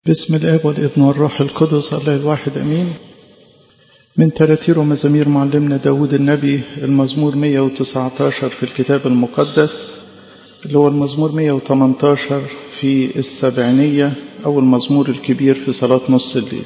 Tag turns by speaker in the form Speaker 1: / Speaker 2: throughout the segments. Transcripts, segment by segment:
Speaker 1: بسم الاب والابن والروح القدس الله الواحد امين من تراتير ومزامير معلمنا داود النبي المزمور 119 في الكتاب المقدس اللي هو المزمور 118 في السبعينية أو المزمور الكبير في صلاة نص الليل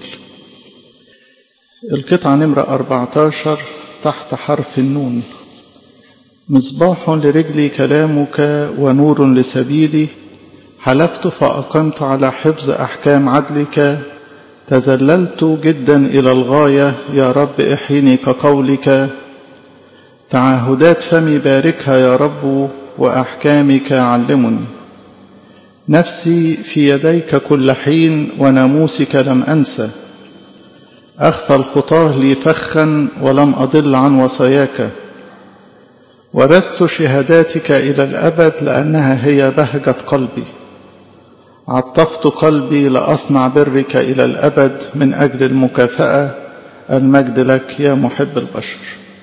Speaker 1: القطعة نمرة 14 تحت حرف النون مصباح لرجلي كلامك ونور لسبيلي حلفت فأقمت على حفظ أحكام عدلك تذللت جدا إلى الغاية يا رب احيني كقولك تعهدات فمي باركها يا رب وأحكامك علمني نفسي في يديك كل حين وناموسك لم أنسى أخفى الخطاه لي فخا ولم أضل عن وصاياك ورثت شهاداتك إلى الأبد لأنها هي بهجة قلبي عطفت قلبي لأصنع برك إلى الأبد من أجل المكافأة المجد لك يا محب البشر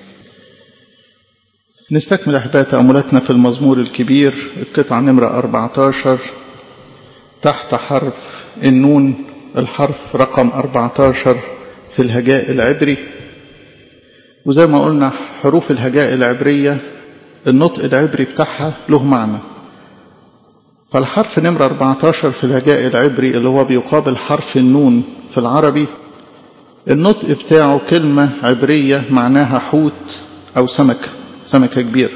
Speaker 1: نستكمل أحباء تأملاتنا في المزمور الكبير القطعة نمرة 14 تحت حرف النون الحرف رقم 14 في الهجاء العبري وزي ما قلنا حروف الهجاء العبرية النطق العبري بتاعها له معنى فالحرف نمرة 14 في الهجاء العبري اللي هو بيقابل حرف النون في العربي النطق بتاعه كلمة عبرية معناها حوت أو سمكة سمكة كبيرة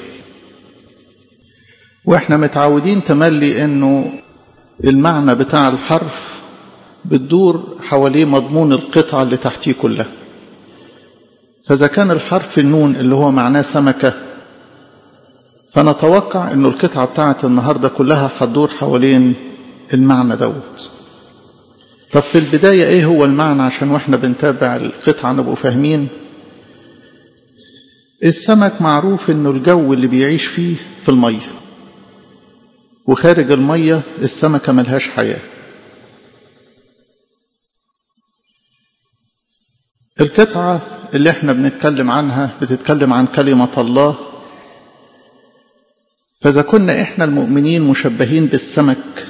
Speaker 1: واحنا متعودين تملي انه المعنى بتاع الحرف بتدور حواليه مضمون القطعة اللي تحتيه كلها فإذا كان الحرف النون اللي هو معناه سمكة فنتوقع انه القطعة بتاعت النهاردة كلها هتدور حوالين المعنى دوت طب في البداية ايه هو المعنى عشان واحنا بنتابع القطعة نبقوا فاهمين السمك معروف انه الجو اللي بيعيش فيه في المية وخارج المية السمكة ملهاش حياة القطعة اللي احنا بنتكلم عنها بتتكلم عن كلمة الله فإذا كنا إحنا المؤمنين مشبهين بالسمك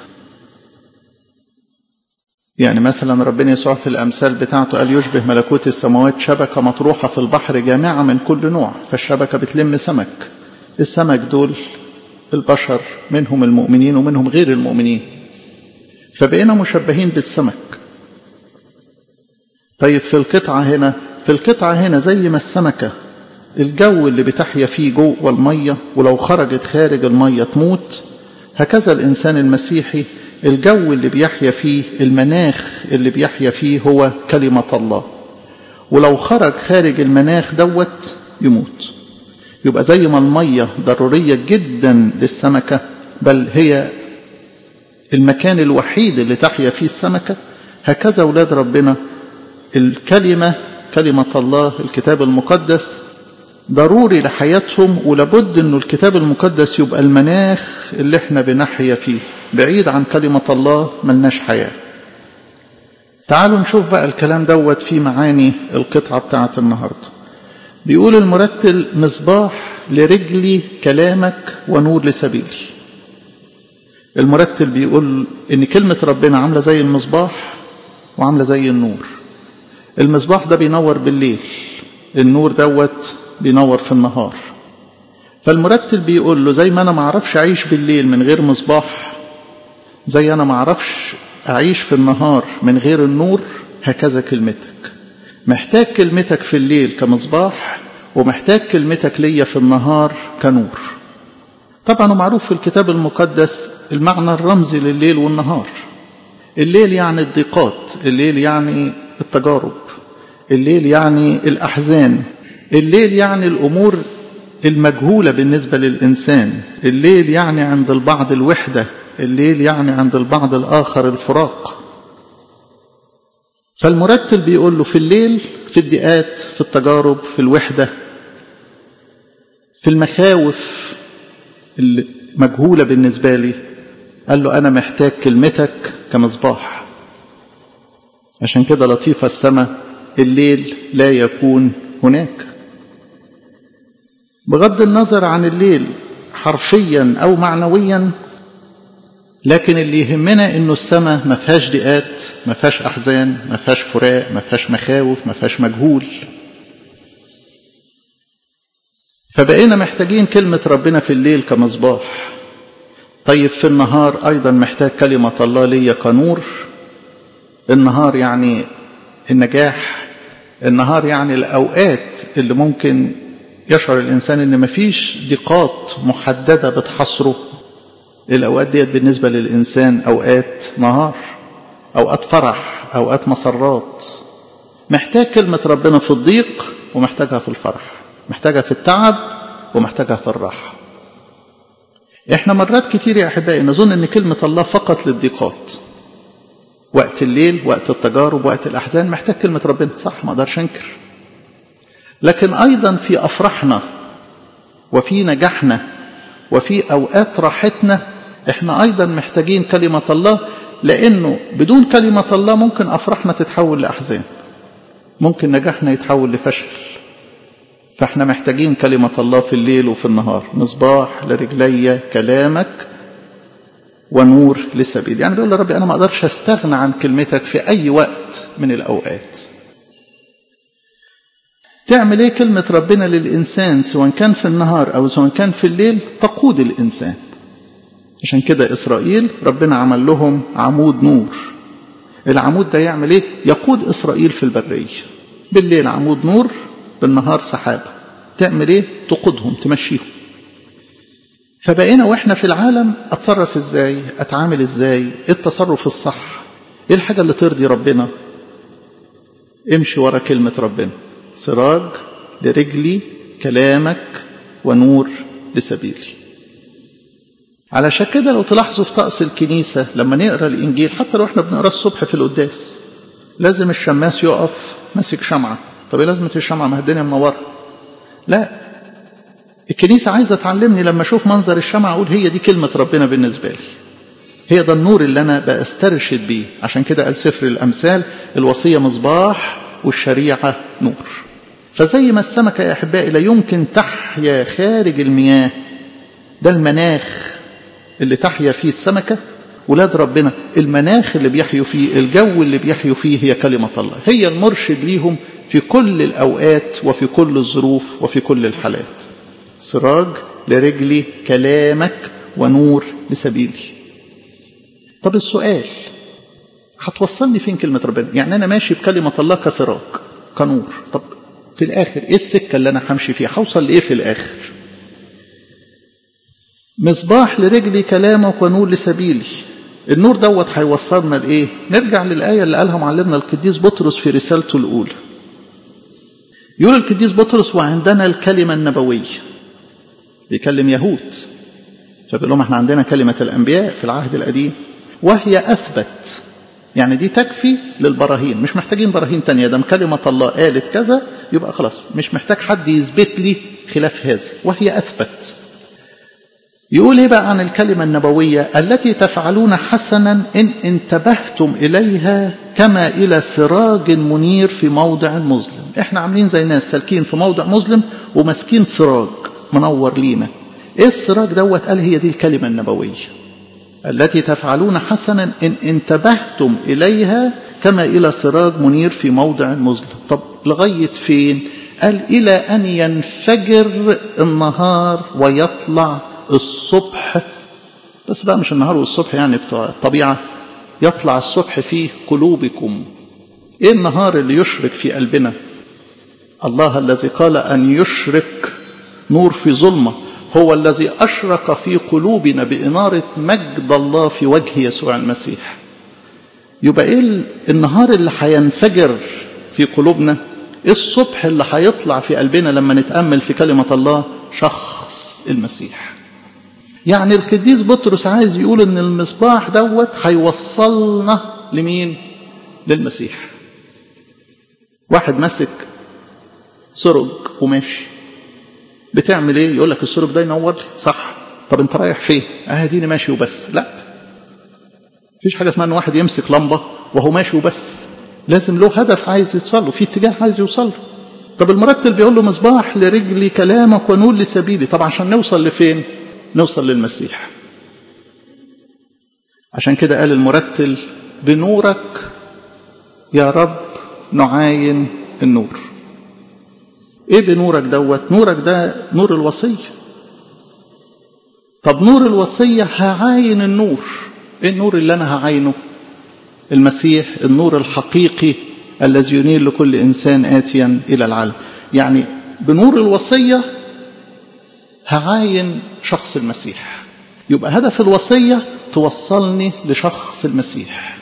Speaker 1: يعني مثلا ربنا يسوع في الأمثال بتاعته قال يشبه ملكوت السماوات شبكة مطروحة في البحر جامعة من كل نوع فالشبكة بتلم سمك السمك دول البشر منهم المؤمنين ومنهم غير المؤمنين فبقينا مشبهين بالسمك طيب في القطعة هنا في القطعة هنا زي ما السمكة الجو اللي بتحيا فيه جوه المية ولو خرجت خارج المية تموت هكذا الإنسان المسيحي الجو اللي بيحيا فيه المناخ اللي بيحيا فيه هو كلمة الله ولو خرج خارج المناخ دوت يموت يبقى زي ما المية ضرورية جدا للسمكة بل هي المكان الوحيد اللي تحيا فيه السمكة هكذا أولاد ربنا الكلمة كلمة الله الكتاب المقدس ضروري لحياتهم ولابد انه الكتاب المقدس يبقى المناخ اللي احنا بنحيا فيه بعيد عن كلمة الله ملناش حياة تعالوا نشوف بقى الكلام دوت في معاني القطعة بتاعة النهاردة بيقول المرتل مصباح لرجلي كلامك ونور لسبيلي المرتل بيقول ان كلمة ربنا عاملة زي المصباح وعاملة زي النور المصباح ده بينور بالليل النور دوت بينور في النهار فالمرتل بيقول له زي ما انا ما اعرفش اعيش بالليل من غير مصباح زي انا ما اعرفش اعيش في النهار من غير النور هكذا كلمتك محتاج كلمتك في الليل كمصباح ومحتاج كلمتك ليا في النهار كنور طبعا معروف في الكتاب المقدس المعنى الرمزي لليل والنهار الليل يعني الضيقات الليل يعني التجارب الليل يعني الأحزان الليل يعني الأمور المجهولة بالنسبة للإنسان الليل يعني عند البعض الوحدة الليل يعني عند البعض الآخر الفراق فالمرتل بيقول له في الليل في الضيقات في التجارب في الوحدة في المخاوف المجهولة بالنسبة لي قال له أنا محتاج كلمتك كمصباح عشان كده لطيفة السماء الليل لا يكون هناك بغض النظر عن الليل حرفيا او معنويا لكن اللي يهمنا انه السماء ما فيهاش ضيقات ما فيهاش احزان ما فيهاش فراق ما فيهاش مخاوف ما فيهاش مجهول فبقينا محتاجين كلمة ربنا في الليل كمصباح طيب في النهار أيضا محتاج كلمة الله ليا كنور النهار يعني النجاح النهار يعني الأوقات اللي ممكن يشعر الإنسان إن مفيش ضيقات محددة بتحصره الأوقات ديت بالنسبة للإنسان أوقات نهار أوقات فرح أوقات مسرات محتاج كلمة ربنا في الضيق ومحتاجها في الفرح محتاجها في التعب ومحتاجها في الراحة احنا مرات كتير يا أحبائي نظن أن كلمة الله فقط للضيقات وقت الليل وقت التجارب وقت الأحزان محتاج كلمة ربنا صح ما أقدرش أنكر لكن أيضا في أفرحنا وفي نجاحنا وفي أوقات راحتنا احنا أيضا محتاجين كلمة الله لأنه بدون كلمة الله ممكن أفرحنا تتحول لأحزان ممكن نجاحنا يتحول لفشل فاحنا محتاجين كلمة الله في الليل وفي النهار مصباح لرجلي كلامك ونور لسبيل يعني بيقول ربي أنا ما أقدرش أستغنى عن كلمتك في أي وقت من الأوقات تعمل ايه كلمة ربنا للإنسان سواء كان في النهار أو سواء كان في الليل تقود الإنسان عشان كده إسرائيل ربنا عمل لهم عمود نور العمود ده يعمل ايه يقود إسرائيل في البرية بالليل عمود نور بالنهار سحابة تعمل ايه تقودهم تمشيهم فبقينا واحنا في العالم اتصرف ازاي اتعامل ازاي ايه التصرف الصح ايه الحاجة اللي ترضي ربنا امشي ورا كلمة ربنا سراج لرجلي كلامك ونور لسبيلي علشان كده لو تلاحظوا في طقس الكنيسة لما نقرأ الإنجيل حتى لو احنا بنقرأ الصبح في القداس لازم الشماس يقف ماسك شمعة طب ايه لازمة الشمعة ما الدنيا منورة لا الكنيسة عايزة تعلمني لما أشوف منظر الشمعة أقول هي دي كلمة ربنا بالنسبة لي هي ده النور اللي أنا بسترشد بيه عشان كده قال سفر الأمثال الوصية مصباح والشريعة نور فزي ما السمكة يا أحبائي لا يمكن تحيا خارج المياه ده المناخ اللي تحيا فيه السمكة ولاد ربنا المناخ اللي بيحيوا فيه الجو اللي بيحيوا فيه هي كلمة الله هي المرشد ليهم في كل الأوقات وفي كل الظروف وفي كل الحالات سراج لرجلي كلامك ونور لسبيلي طب السؤال هتوصلني فين كلمة ربنا يعني أنا ماشي بكلمة الله كسراج كنور طب في الآخر إيه السكة اللي أنا همشي فيها هوصل لإيه في الآخر مصباح لرجلي كلامك ونور لسبيلي النور دوت هيوصلنا لايه نرجع للايه اللي قالها معلمنا القديس بطرس في رسالته الاولى يقول القديس بطرس وعندنا الكلمه النبويه بيكلم يهود فبيقول لهم احنا عندنا كلمه الانبياء في العهد القديم وهي اثبت يعني دي تكفي للبراهين مش محتاجين براهين تانية دام كلمة الله قالت كذا يبقى خلاص مش محتاج حد يثبت لي خلاف هذا وهي أثبت يقول ايه بقى عن الكلمة النبوية التي تفعلون حسنا إن انتبهتم إليها كما إلى سراج منير في موضع مظلم احنا عاملين زي ناس سالكين في موضع مظلم وماسكين سراج منور لينا ايه السراج دوت قال هي دي الكلمة النبوية التي تفعلون حسنا إن انتبهتم إليها كما إلى سراج منير في موضع مظلم طب لغاية فين قال إلى أن ينفجر النهار ويطلع الصبح بس بقى مش النهار والصبح يعني بتوع الطبيعة يطلع الصبح في قلوبكم ايه النهار اللي يشرك في قلبنا الله الذي قال أن يشرك نور في ظلمة هو الذي أشرق في قلوبنا بإنارة مجد الله في وجه يسوع المسيح يبقى ايه النهار اللي هينفجر في قلوبنا ايه الصبح اللي هيطلع في قلبنا لما نتأمل في كلمة الله شخص المسيح يعني القديس بطرس عايز يقول ان المصباح دوت هيوصلنا لمين للمسيح واحد ماسك سرج وماشي بتعمل ايه يقول لك السرج ده ينور لي صح طب انت رايح فين اه ديني ماشي وبس لا مفيش حاجه اسمها ان واحد يمسك لمبه وهو ماشي وبس لازم له هدف عايز يوصل له في اتجاه عايز يوصل له طب المرتل بيقول له مصباح لرجلي كلامك ونور لسبيلي طب عشان نوصل لفين نوصل للمسيح عشان كده قال المرتل بنورك يا رب نعاين النور ايه بنورك دوت نورك ده نور الوصية طب نور الوصية هعاين النور ايه النور اللي انا هعاينه المسيح النور الحقيقي الذي ينير لكل انسان اتيا الى العالم يعني بنور الوصية هعاين شخص المسيح يبقى هدف الوصية توصلني لشخص المسيح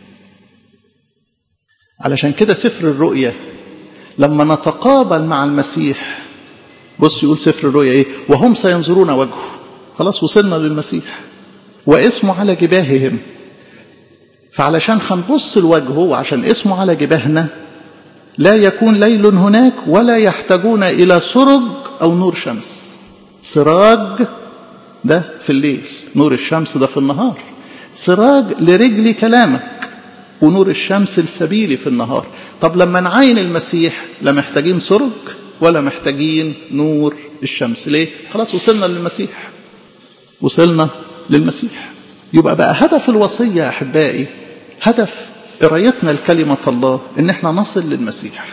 Speaker 1: علشان كده سفر الرؤيا لما نتقابل مع المسيح بص يقول سفر الرؤيا ايه وهم سينظرون وجهه خلاص وصلنا للمسيح واسمه على جباههم فعلشان هنبص لوجهه وعشان اسمه على جباهنا لا يكون ليل هناك ولا يحتاجون الى سرج او نور شمس سراج ده في الليل نور الشمس ده في النهار سراج لرجل كلامك ونور الشمس السبيل في النهار طب لما نعاين المسيح لا محتاجين سرج ولا محتاجين نور الشمس ليه خلاص وصلنا للمسيح وصلنا للمسيح يبقى بقى هدف الوصية يا أحبائي هدف قرايتنا لكلمة الله إن احنا نصل للمسيح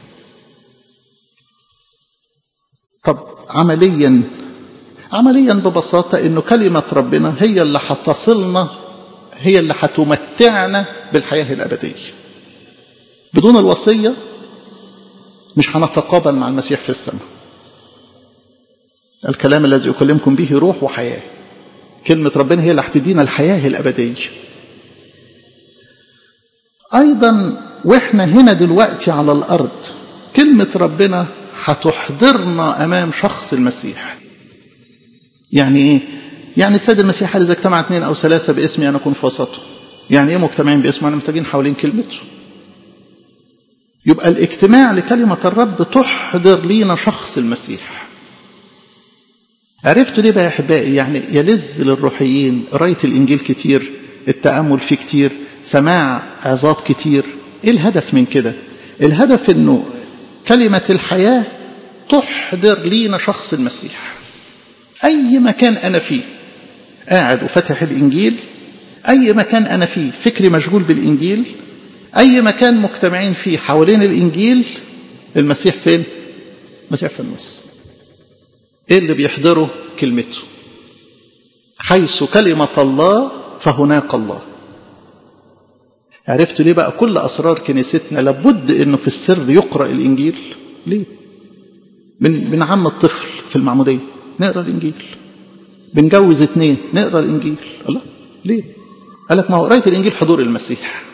Speaker 1: طب عمليا عمليا ببساطة إنه كلمة ربنا هي اللي هتصلنا هي اللي هتمتعنا بالحياة الأبدية بدون الوصية مش هنتقابل مع المسيح في السماء الكلام الذي أكلمكم به روح وحياة كلمة ربنا هي اللي هتدينا الحياة الأبدية أيضا وإحنا هنا دلوقتي على الأرض كلمة ربنا هتحضرنا أمام شخص المسيح يعني إيه؟ يعني السيد المسيح قال إذا اجتمع اثنين أو ثلاثة باسمي أنا أكون في وسطهم يعني إيه مجتمعين باسمه أنا محتاجين حوالين كلمته يبقى الاجتماع لكلمة الرب تحضر لينا شخص المسيح عرفتوا ليه بقى يا أحبائي يعني يلذ للروحيين قراية الإنجيل كتير التأمل فيه كتير سماع عظات كتير إيه الهدف من كده الهدف أنه كلمة الحياة تحضر لينا شخص المسيح أي مكان أنا فيه قاعد وفتح الإنجيل أي مكان أنا فيه فكري مشغول بالإنجيل أي مكان مجتمعين فيه حوالين الإنجيل المسيح فين؟ المسيح في النص إيه اللي بيحضره كلمته حيث كلمة الله فهناك الله عرفت ليه بقى كل أسرار كنيستنا لابد أنه في السر يقرأ الإنجيل ليه بن بنعم الطفل في المعمودية نقرأ الإنجيل بنجوز اتنين نقرأ الإنجيل الله ليه قال لك ما هو قراية الإنجيل حضور المسيح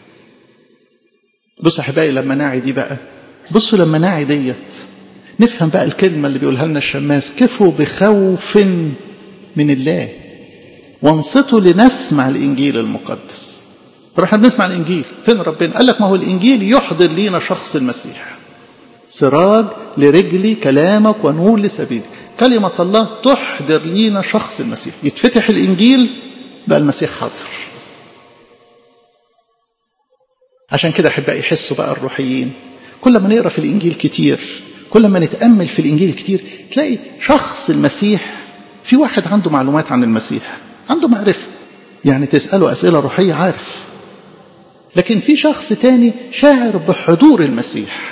Speaker 1: بصوا أحبائي لما ناعي دي بقى بصوا لما ناعي ديت نفهم بقى الكلمة اللي بيقولها لنا الشماس كفوا بخوف من الله وانصتوا لنسمع الإنجيل المقدس طب احنا بنسمع الإنجيل فين ربنا قال لك ما هو الإنجيل يحضر لينا شخص المسيح سراج لرجلي كلامك ونور لسبيلي كلمة الله تحضر لينا شخص المسيح يتفتح الإنجيل بقى المسيح حاضر عشان كده أحبائي يحسوا بقى الروحيين كل ما نقرأ في الإنجيل كتير كل ما نتأمل في الإنجيل كتير تلاقي شخص المسيح في واحد عنده معلومات عن المسيح عنده معرفة يعني تسأله أسئلة روحية عارف لكن في شخص تاني شاعر بحضور المسيح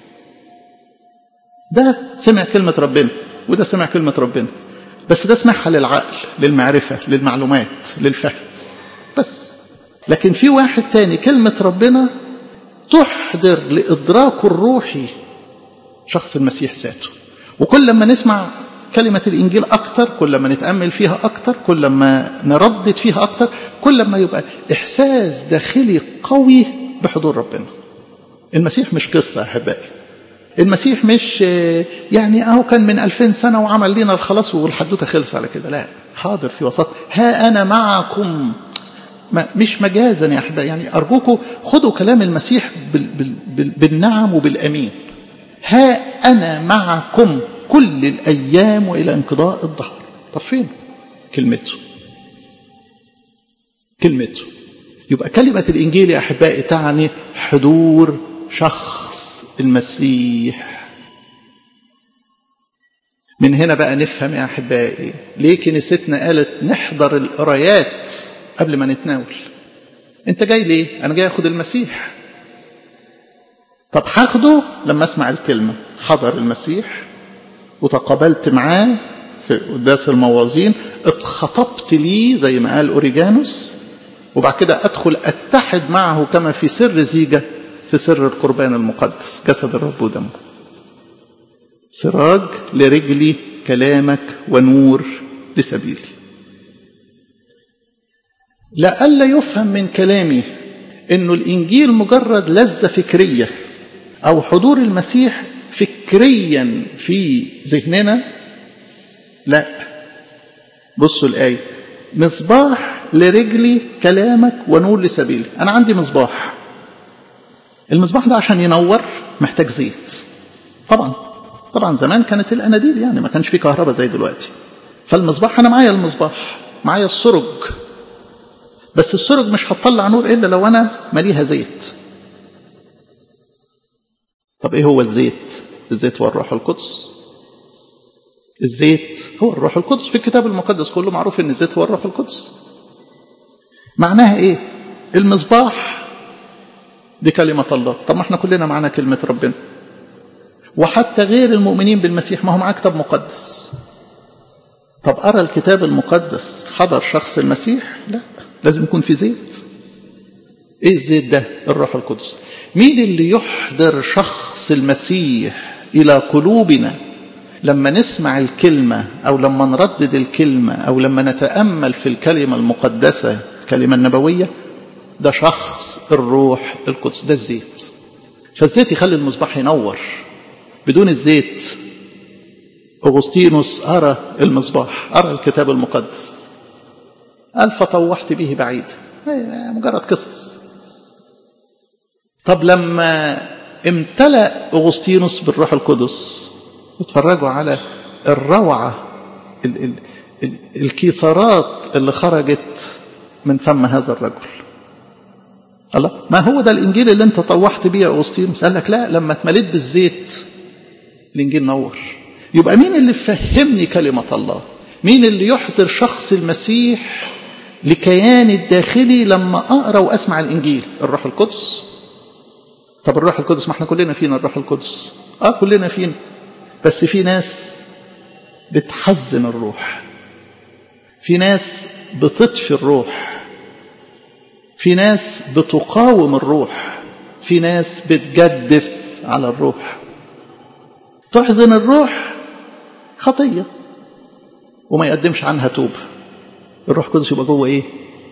Speaker 1: ده سمع كلمة ربنا وده سمع كلمة ربنا بس ده سمعها للعقل للمعرفة للمعلومات للفهم بس لكن في واحد تاني كلمة ربنا تحضر لإدراكه الروحي شخص المسيح ذاته وكل ما نسمع كلمة الإنجيل أكتر كل ما نتأمل فيها أكتر كل ما نردد فيها أكتر كل ما يبقى إحساس داخلي قوي بحضور ربنا المسيح مش قصة يا أحبائي المسيح مش يعني أهو كان من ألفين سنة وعمل لنا الخلاص والحدوتة خلص على كده لا حاضر في وسط ها أنا معكم ما مش مجازا يا أحبائي يعني أرجوكم خدوا كلام المسيح بال بال بال بالنعم وبالأمين ها أنا معكم كل الأيام وإلى انقضاء الظهر طب فين كلمته كلمته يبقى كلمة الإنجيل يا أحبائي تعني حضور شخص المسيح من هنا بقى نفهم يا أحبائي ليه كنيستنا قالت نحضر القرايات قبل ما نتناول انت جاي ليه انا جاي اخد المسيح طب هاخده لما اسمع الكلمه حضر المسيح وتقابلت معاه في قداس الموازين اتخطبت ليه زي ما قال اوريجانوس وبعد كده ادخل اتحد معه كما في سر زيجه في سر القربان المقدس جسد الرب ودمه سراج لرجلي كلامك ونور لسبيلي لئلا يفهم من كلامي انه الانجيل مجرد لذه فكريه او حضور المسيح فكريا في ذهننا لا بصوا الايه مصباح لرجلي كلامك ونور لسبيلي انا عندي مصباح المصباح ده عشان ينور محتاج زيت طبعا طبعا زمان كانت الاناديل يعني ما كانش في كهرباء زي دلوقتي فالمصباح انا معايا المصباح معايا السرج بس السرج مش هتطلع نور الا لو انا مليها زيت طب ايه هو الزيت الزيت هو الروح القدس الزيت هو الروح القدس في الكتاب المقدس كله معروف ان الزيت هو الروح القدس معناها ايه المصباح دي كلمة الله طب ما احنا كلنا معانا كلمة ربنا وحتى غير المؤمنين بالمسيح ما هو معاه كتاب مقدس طب أرى الكتاب المقدس حضر شخص المسيح لا لازم يكون في زيت ايه الزيت ده الروح القدس مين اللي يحضر شخص المسيح إلى قلوبنا لما نسمع الكلمة أو لما نردد الكلمة أو لما نتأمل في الكلمة المقدسة الكلمة النبوية ده شخص الروح القدس ده الزيت فالزيت يخلي المصباح ينور بدون الزيت أغسطينوس أرى المصباح أرى الكتاب المقدس قال فطوحت به بعيد مجرد قصص طب لما امتلأ أغسطينوس بالروح القدس اتفرجوا على الروعة ال ال ال الكيثارات اللي خرجت من فم هذا الرجل الله ما هو ده الإنجيل اللي انت طوحت بيه يا أغسطينوس قال لك لا لما اتمليت بالزيت الإنجيل نور يبقى مين اللي فهمني كلمة الله مين اللي يحضر شخص المسيح لكياني الداخلي لما أقرأ وأسمع الإنجيل الروح القدس طب الروح القدس ما احنا كلنا فينا الروح القدس اه كلنا فينا بس في ناس بتحزن الروح في ناس بتطفي الروح في ناس بتقاوم الروح في ناس بتجدف على الروح تحزن الروح خطية وما يقدمش عنها توبة الروح القدس يبقى جوه ايه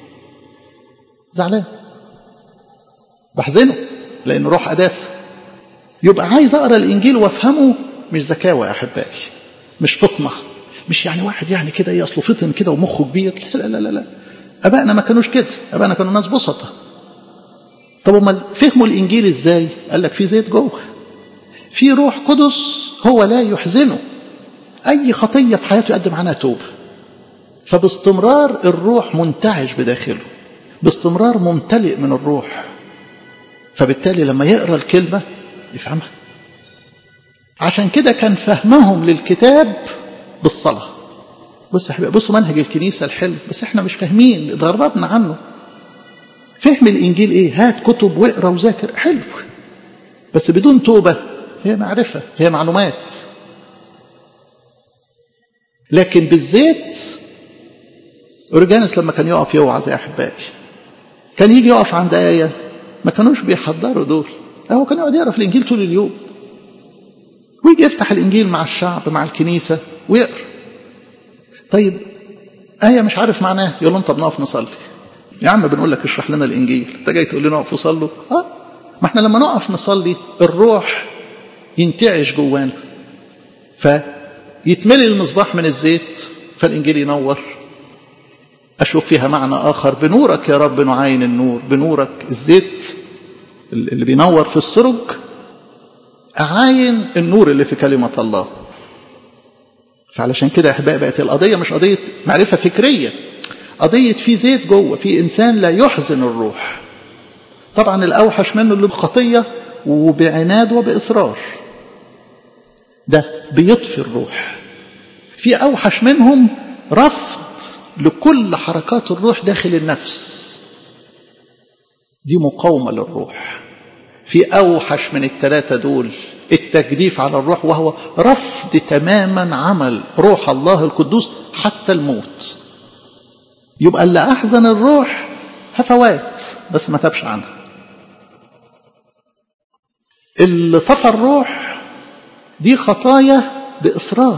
Speaker 1: زعلان بحزنه لأنه روح قداسة يبقى عايز أقرأ الإنجيل وأفهمه مش زكاوة يا أحبائي مش فطنة مش يعني واحد يعني كده ايه اصله فطن كده ومخه كبير لا لا لا لا ابائنا ما كانوش كده ابائنا كانوا ناس بسطة طب امال فهموا الانجيل ازاي قال لك في زيت جوه في روح قدس هو لا يحزنه اي خطيه في حياته يقدم عنها توبه فباستمرار الروح منتعش بداخله باستمرار ممتلئ من الروح فبالتالي لما يقرا الكلمه يفهمها عشان كده كان فهمهم للكتاب بالصلاه بص يا حبيبي بصوا منهج الكنيسه الحلو بس احنا مش فاهمين اتغربنا عنه فهم الانجيل ايه هات كتب واقرا وذاكر حلو بس بدون توبه هي معرفه هي معلومات لكن بالذات اورجانوس لما كان يقف يوعظ يا احبائي كان يجي يقف عند ايه ما كانوش بيحضروا دول هو كان يقعد يقرا في الانجيل طول اليوم ويجي يفتح الانجيل مع الشعب مع الكنيسه ويقرا طيب ايه مش عارف معناها يقول له انت بنقف نصلي يا عم بنقول لك اشرح لنا الانجيل انت جاي تقول لنا اقف وصلوا اه ما احنا لما نقف نصلي الروح ينتعش جوانا فيتملي المصباح من الزيت فالانجيل ينور اشوف فيها معنى اخر بنورك يا رب نعاين النور بنورك الزيت اللي بينور في السرج اعاين النور اللي في كلمه الله فعلشان كده يا احبائي بقت القضيه مش قضيه معرفه فكريه قضيه في زيت جوه في انسان لا يحزن الروح طبعا الاوحش منه اللي بخطيه وبعناد وباصرار ده بيطفي الروح في اوحش منهم رفض لكل حركات الروح داخل النفس دي مقاومة للروح في أوحش من الثلاثة دول التجديف على الروح وهو رفض تماما عمل روح الله القدوس حتى الموت يبقى اللي أحزن الروح هفوات بس ما تبش عنها اللي طفى الروح دي خطايا بإصرار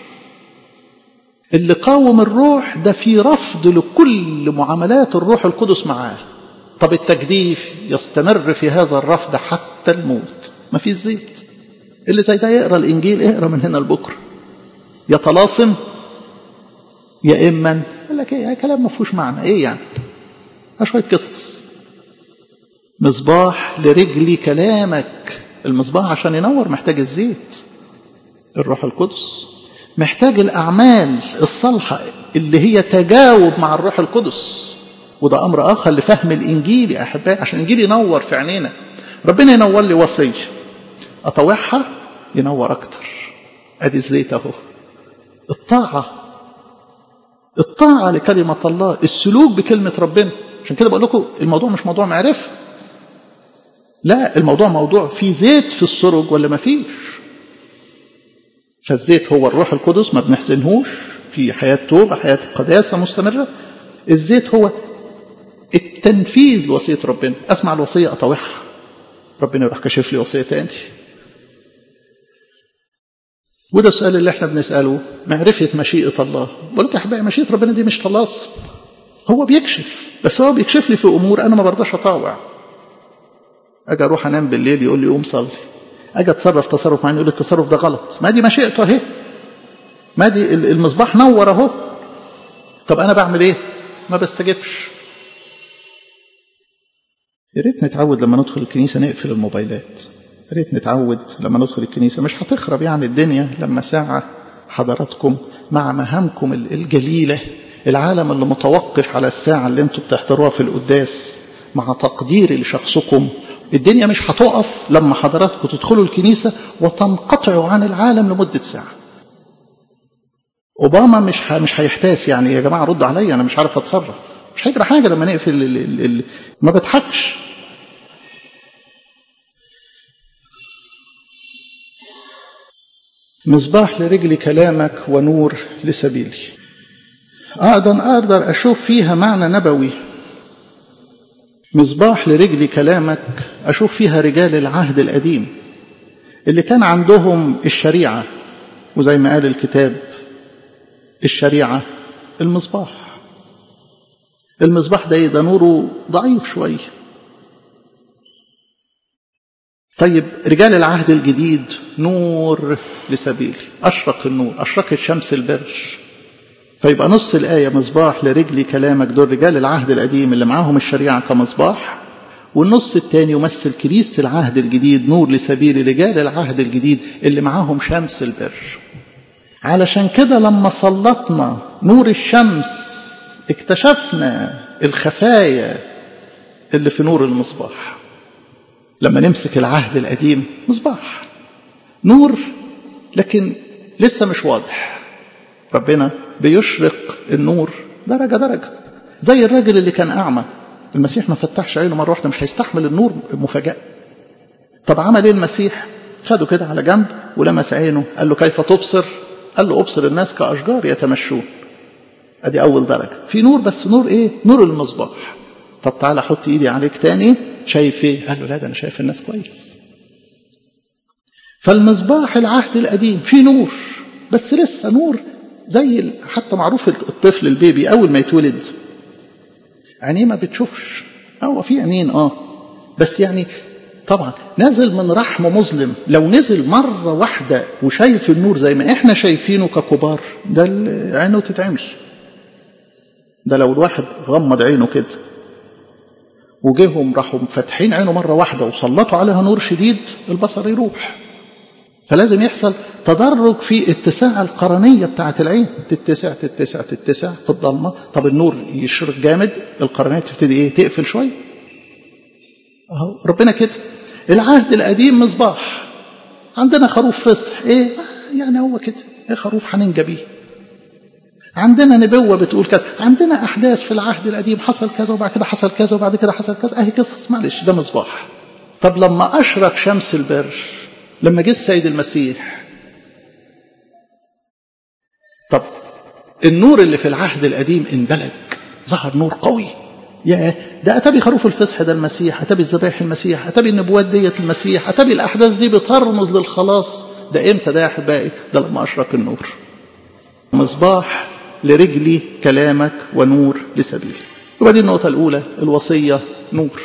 Speaker 1: اللي قاوم الروح ده في رفض لكل معاملات الروح القدس معاه طب التجديف يستمر في هذا الرفض حتى الموت ما في زيت اللي زي ده يقرا الانجيل اقرا من هنا لبكره يتلاصم يا اما يقول لك ايه كلام ما فيهوش معنى ايه يعني شويه قصص مصباح لرجلي كلامك المصباح عشان ينور محتاج الزيت الروح القدس محتاج الأعمال الصالحة اللي هي تجاوب مع الروح القدس وده أمر آخر لفهم الإنجيل يا أحبائي عشان الإنجيل ينور في عينينا ربنا ينور لي وصية أطوعها ينور أكتر أدي الزيت أهو الطاعة الطاعة لكلمة الله السلوك بكلمة ربنا عشان كده بقول لكم الموضوع مش موضوع معرفة لا الموضوع موضوع في زيت في السرج ولا ما فيش فالزيت هو الروح القدس ما بنحزنهوش في حياة توبة حياة قداسة مستمرة الزيت هو التنفيذ لوصية ربنا أسمع الوصية أطوعها ربنا يروح كشف لي وصية تاني وده السؤال اللي احنا بنسأله معرفة مشيئة الله بقول لك يا أحبائي مشيئة ربنا دي مش طلاس هو بيكشف بس هو بيكشف لي في أمور أنا ما برضاش أطاوع أجي أروح أنام بالليل يقول لي قوم صلي أجي أتصرف تصرف معين يقول لي التصرف ده غلط ما دي مشيئته أهي ما دي المصباح نور أهو طب أنا بعمل إيه؟ ما بستجبش يا ريت نتعود لما ندخل الكنيسة نقفل الموبايلات يا ريت نتعود لما ندخل الكنيسة مش هتخرب يعني الدنيا لما ساعة حضراتكم مع مهامكم الجليلة العالم اللي متوقف على الساعة اللي انتوا بتحضروها في القداس مع تقديري لشخصكم الدنيا مش هتقف لما حضراتكم تدخلوا الكنيسة وتنقطعوا عن العالم لمدة ساعة أوباما مش ه... مش هيحتاس يعني يا جماعة ردوا عليا أنا مش عارف أتصرف مش هيجرى حاجة لما نقفل ال... ال... ال... ما بضحكش مصباح لرجل كلامك ونور لسبيلي أيضا أقدر أشوف فيها معنى نبوي مصباح لرجل كلامك أشوف فيها رجال العهد القديم اللي كان عندهم الشريعة وزي ما قال الكتاب الشريعة المصباح المصباح ده ده نوره ضعيف شوية طيب رجال العهد الجديد نور لسبيلي أشرق النور أشرقت شمس البر فيبقى نص الآية مصباح لرجل كلامك دول رجال العهد القديم اللي معاهم الشريعة كمصباح والنص الثاني يمثل كنيسة العهد الجديد نور لسبيل رجال العهد الجديد اللي معاهم شمس البر علشان كده لما سلطنا نور الشمس اكتشفنا الخفايا اللي في نور المصباح لما نمسك العهد القديم مصباح نور لكن لسه مش واضح ربنا بيشرق النور درجة درجة زي الراجل اللي كان أعمى المسيح ما فتحش عينه مرة واحدة مش هيستحمل النور مفاجأة طب عمل ايه المسيح خده كده على جنب ولمس عينه قال له كيف تبصر قال له ابصر الناس كأشجار يتمشون ادي اول درجة في نور بس نور ايه نور المصباح طب تعالى حط ايدي عليك تاني شايف ايه قال له لا ده انا شايف الناس كويس فالمصباح العهد القديم فيه نور بس لسه نور زي حتى معروف الطفل البيبي اول ما يتولد عينيه ما بتشوفش هو في عينين اه بس يعني طبعا نازل من رحم مظلم لو نزل مرة واحدة وشايف النور زي ما احنا شايفينه ككبار ده عينه تتعمل ده لو الواحد غمض عينه كده وجيهم راحوا فاتحين عينه مرة واحدة وسلطوا عليها نور شديد البصر يروح فلازم يحصل تدرج في اتساع القرنية بتاعة العين تتسع تتسع تتسع في الضلمة طب النور يشرق جامد القرنية تبتدي ايه تقفل شوية اهو ربنا كده العهد القديم مصباح عندنا خروف فصح ايه يعني هو كده ايه خروف هننجى بيه عندنا نبوة بتقول كذا عندنا أحداث في العهد القديم حصل كذا وبعد كده حصل كذا وبعد كده حصل كذا أهي قصص معلش ده مصباح طب لما أشرق شمس البر لما جه السيد المسيح طب النور اللي في العهد القديم انبلج ظهر نور قوي يا ده أتبي خروف الفصح ده المسيح أتبي الذبائح المسيح أتبي النبوات ديت المسيح أتبي الأحداث دي بترمز للخلاص ده إمتى ده يا أحبائي ده لما أشرق النور مصباح لرجلي كلامك ونور لسبيلي يبقى دي النقطة الأولى الوصية نور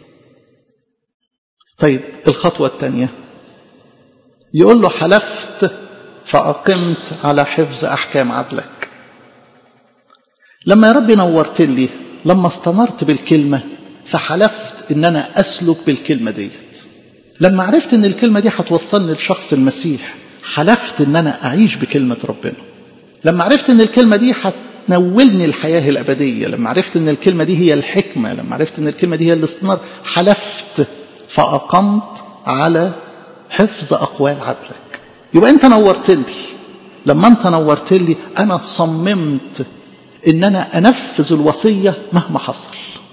Speaker 1: طيب الخطوة الثانية يقول له حلفت فأقمت على حفظ أحكام عدلك لما يا ربي نورت لي لما استمرت بالكلمة فحلفت ان انا اسلك بالكلمة ديت لما عرفت ان الكلمة دي هتوصلني لشخص المسيح حلفت ان انا اعيش بكلمة ربنا لما عرفت ان الكلمة دي هتنولني الحياة الابدية لما عرفت ان الكلمة دي هي الحكمة لما عرفت ان الكلمة دي هي الاستنار حلفت فاقمت على حفظ اقوال عدلك يبقى انت نورت لي لما انت نورت لي انا صممت ان انا انفذ الوصيه مهما حصل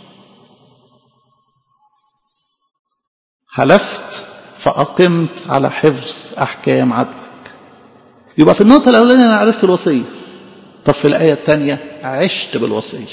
Speaker 1: حلفت فاقمت على حفظ احكام عدلك يبقى في النقطه الاولانيه انا عرفت الوصيه طب في الايه الثانيه عشت بالوصيه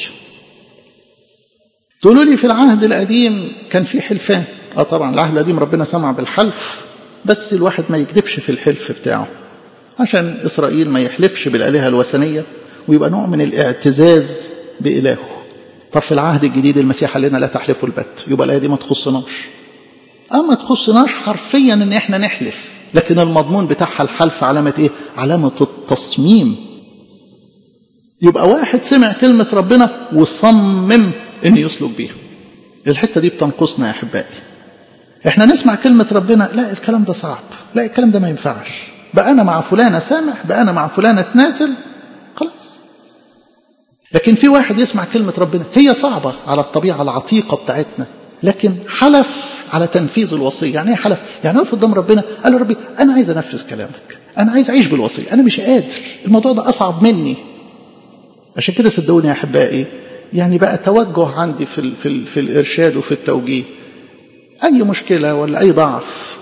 Speaker 1: تقولوا لي في العهد القديم كان في حلفان اه طبعا العهد القديم ربنا سمع بالحلف بس الواحد ما يكذبش في الحلف بتاعه عشان اسرائيل ما يحلفش بالالهه الوثنيه ويبقى نوع من الاعتزاز بإلهه طب في العهد الجديد المسيح قال لنا لا تحلفوا البت يبقى الآية دي ما تخصناش أه ما تخصناش حرفيا إن إحنا نحلف لكن المضمون بتاعها الحلف علامة إيه؟ علامة التصميم يبقى واحد سمع كلمة ربنا وصمم إن يسلك بيها الحتة دي بتنقصنا يا أحبائي إحنا نسمع كلمة ربنا لا الكلام ده صعب لا الكلام ده ما ينفعش بقى أنا مع فلانة سامح بقى أنا مع فلانة تنازل خلاص لكن في واحد يسمع كلمة ربنا هي صعبة على الطبيعة العتيقة بتاعتنا لكن حلف على تنفيذ الوصية يعني ايه حلف يعني وقف قدام ربنا قال له ربي أنا عايز أنفذ كلامك أنا عايز أعيش بالوصية أنا مش قادر الموضوع ده أصعب مني عشان كده صدقوني يا أحبائي يعني بقى توجه عندي في, ال في, ال في الإرشاد وفي التوجيه أي مشكلة ولا أي ضعف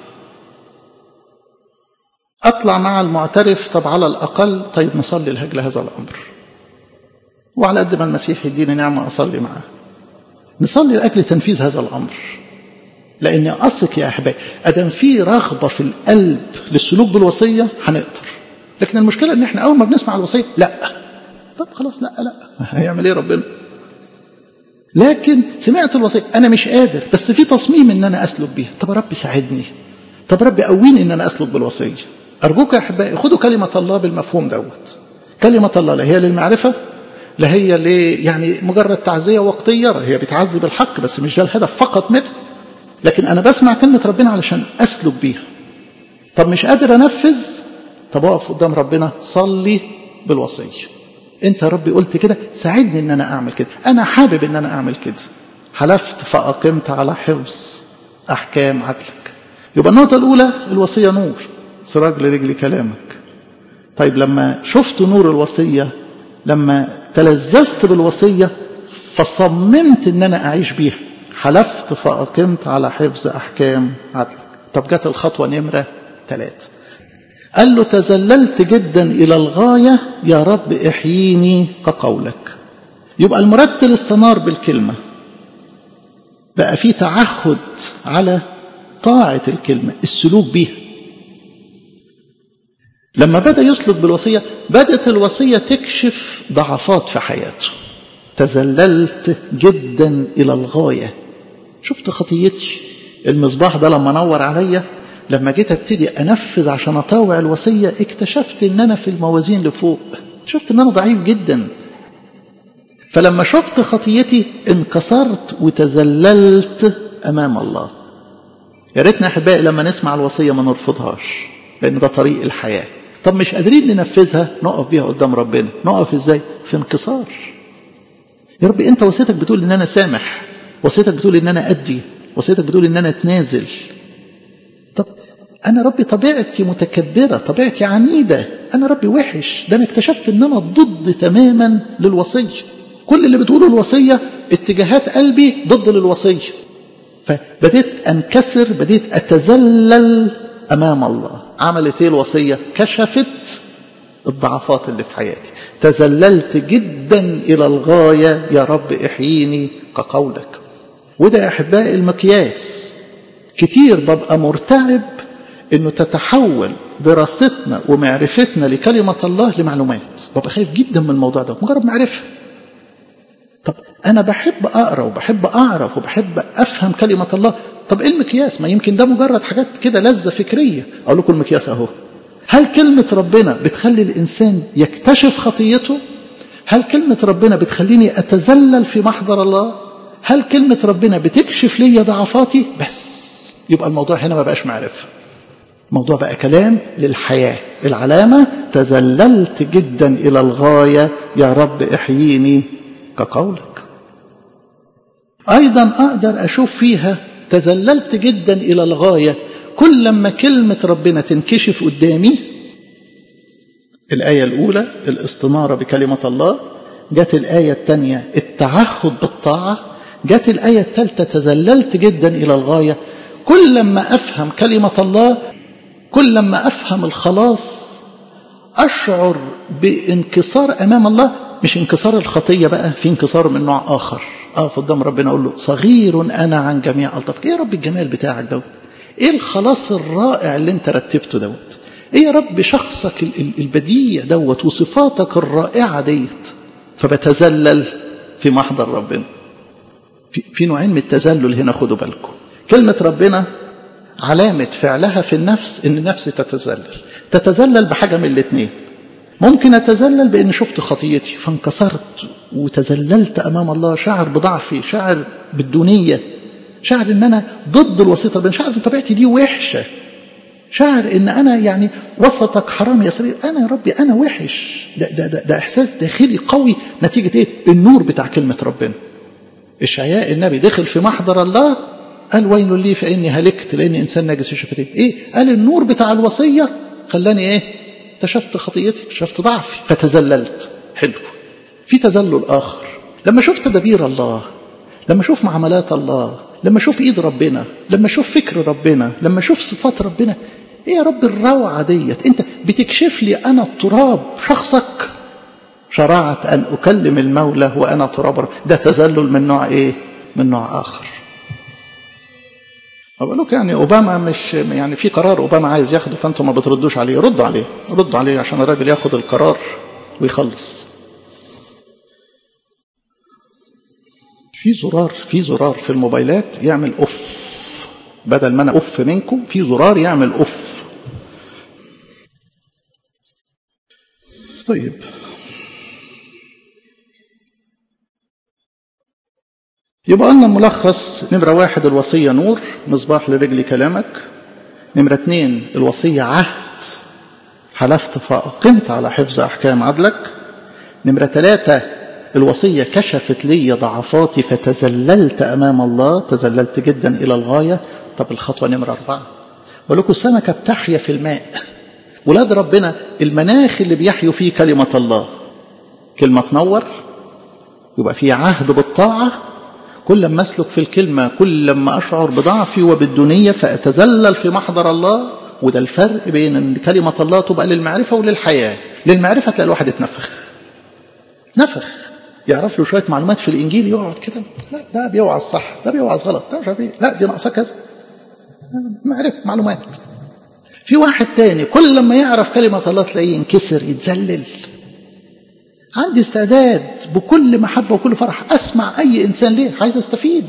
Speaker 1: أطلع مع المعترف طب على الأقل طيب نصلي لهجل هذا الأمر وعلى قد ما المسيح يديني نعمة أصلي معاه نصلي لأجل تنفيذ هذا الأمر لأن أثق يا أحبائي أدم في رغبة في القلب للسلوك بالوصية هنقدر لكن المشكلة إن إحنا أول ما بنسمع الوصية لا طب خلاص لا لا هيعمل إيه ربنا لكن سمعت الوصية أنا مش قادر بس في تصميم إن أنا أسلك بيها طب يا رب ساعدني طب رب قويني إن أنا أسلك بالوصية أرجوك يا أحبائي خدوا كلمة الله بالمفهوم دوت كلمة الله لا هي للمعرفة لا هي ليه يعني مجرد تعزية وقتية هي بتعزي بالحق بس مش ده الهدف فقط منه لكن أنا بسمع كلمة ربنا علشان أسلك بيها طب مش قادر أنفذ طب أقف قدام ربنا صلي بالوصية أنت يا ربي قلت كده ساعدني إن أنا أعمل كده أنا حابب إن أنا أعمل كده حلفت فأقمت على حفظ أحكام عدلك يبقى النقطة الأولى الوصية نور سراج لرجل كلامك طيب لما شفت نور الوصية لما تلذذت بالوصية فصممت ان انا اعيش بيها حلفت فأقمت على حفظ احكام عدلك طب جت الخطوة نمرة ثلاثة قال له تذللت جدا الى الغاية يا رب احييني كقولك يبقى المرتل استنار بالكلمة بقى في تعهد على طاعة الكلمة السلوك بيها لما بدأ يسلك بالوصية بدأت الوصية تكشف ضعفات في حياته تذللت جدا إلى الغاية شفت خطيتي المصباح ده لما نور عليا لما جيت ابتدي انفذ عشان اطاوع الوصيه اكتشفت ان انا في الموازين لفوق شفت ان انا ضعيف جدا فلما شفت خطيتي انكسرت وتذللت امام الله يا ريتنا احبائي لما نسمع الوصيه ما نرفضهاش لان ده طريق الحياه طب مش قادرين ننفذها نقف بيها قدام ربنا نقف ازاي في انكسار يا رب انت وصيتك بتقول ان انا سامح وصيتك بتقول ان انا ادي وصيتك بتقول ان انا اتنازل طب أنا ربي طبيعتي متكبرة طبيعتي عنيدة أنا ربي وحش ده أنا اكتشفت أن أنا ضد تماما للوصية كل اللي بتقوله الوصية اتجاهات قلبي ضد للوصية فبديت أنكسر بديت أتذلل أمام الله عملت إيه الوصية كشفت الضعفات اللي في حياتي تذللت جدا إلى الغاية يا رب احييني كقولك وده يا أحبائي المقياس كتير ببقى مرتعب انه تتحول دراستنا ومعرفتنا لكلمة الله لمعلومات ببقى خايف جدا من الموضوع ده مجرد معرفة طب انا بحب اقرا وبحب اعرف وبحب افهم كلمة الله طب ايه المقياس ما يمكن ده مجرد حاجات كده لذة فكرية اقول لكم المقياس اهو هل كلمة ربنا بتخلي الانسان يكتشف خطيته هل كلمة ربنا بتخليني اتذلل في محضر الله هل كلمة ربنا بتكشف لي ضعفاتي بس يبقى الموضوع هنا ما بقاش معرفة الموضوع بقى كلام للحياة العلامة تذللت جدا إلى الغاية يا رب احييني كقولك أيضا أقدر أشوف فيها تذللت جدا إلى الغاية كل لما كلمة ربنا تنكشف قدامي الآية الأولى الاستنارة بكلمة الله جت الآية الثانية التعهد بالطاعة جت الآية الثالثة تذللت جدا إلى الغاية كل لما أفهم كلمة الله كل لما أفهم الخلاص أشعر بانكسار أمام الله مش انكسار الخطية بقى في انكسار من نوع آخر أقف قدام ربنا أقول له صغير أنا عن جميع ألطفك إيه يا رب الجمال بتاعك دوت إيه الخلاص الرائع اللي أنت رتبته دوت إيه يا رب شخصك البديع دوت وصفاتك الرائعة ديت فبتذلل في محضر ربنا في, في نوعين من التذلل هنا خدوا بالكم كلمة ربنا علامة فعلها في النفس ان النفس تتذلل تتذلل بحاجة من الاثنين ممكن اتذلل بان شفت خطيتي فانكسرت وتذللت امام الله شعر بضعفي شعر بالدونية شعر ان انا ضد الوسيط ربنا شعر ان طبيعتي دي وحشة شعر ان انا يعني وسطك حرام يا سبيل انا يا ربي انا وحش ده, ده, ده, ده احساس داخلي قوي نتيجة ايه النور بتاع كلمة ربنا اشعياء النبي دخل في محضر الله قال ويل لي فاني هلكت لاني انسان ناجس الشفتين ايه قال النور بتاع الوصيه خلاني ايه اكتشفت خطيتي اكتشفت ضعفي فتذللت حلو في تذلل اخر لما شفت تدابير الله لما اشوف معاملات الله لما اشوف ايد ربنا لما اشوف فكر ربنا لما اشوف صفات ربنا ايه يا رب الروعه ديت انت بتكشف لي انا التراب شخصك شرعت ان اكلم المولى وانا تراب ده تذلل من نوع ايه من نوع اخر بقول لك يعني اوباما مش يعني في قرار اوباما عايز ياخده فانتم ما بتردوش عليه ردوا عليه ردوا عليه عشان الراجل ياخد القرار ويخلص في زرار في زرار في الموبايلات يعمل اوف بدل ما انا اوف منكم في زرار يعمل اوف طيب يبقى قلنا ملخص نمرة واحد الوصية نور مصباح لرجل كلامك نمرة اتنين الوصية عهد حلفت فأقمت على حفظ أحكام عدلك نمرة ثلاثة الوصية كشفت لي ضعفاتي فتزللت أمام الله تزللت جدا إلى الغاية طب الخطوة نمرة أربعة ولكم سمكة بتحيا في الماء ولاد ربنا المناخ اللي بيحيوا فيه كلمة الله كلمة تنور يبقى في عهد بالطاعة كل لما أسلك في الكلمة كل لما أشعر بضعفي وبالدنية فأتذلل في محضر الله وده الفرق بين أن كلمة الله تبقى للمعرفة وللحياة للمعرفة تلاقي الواحد اتنفخ نفخ يعرف له شوية معلومات في الإنجيل يقعد كده لا ده بيوعظ صح ده بيوعظ غلط ده مش عارف ايه لا دي ناقصة كذا معرفة معلومات في واحد تاني كل لما يعرف كلمة الله تلاقيه ينكسر يتذلل عندي استعداد بكل محبة وكل فرح أسمع أي إنسان ليه عايز أستفيد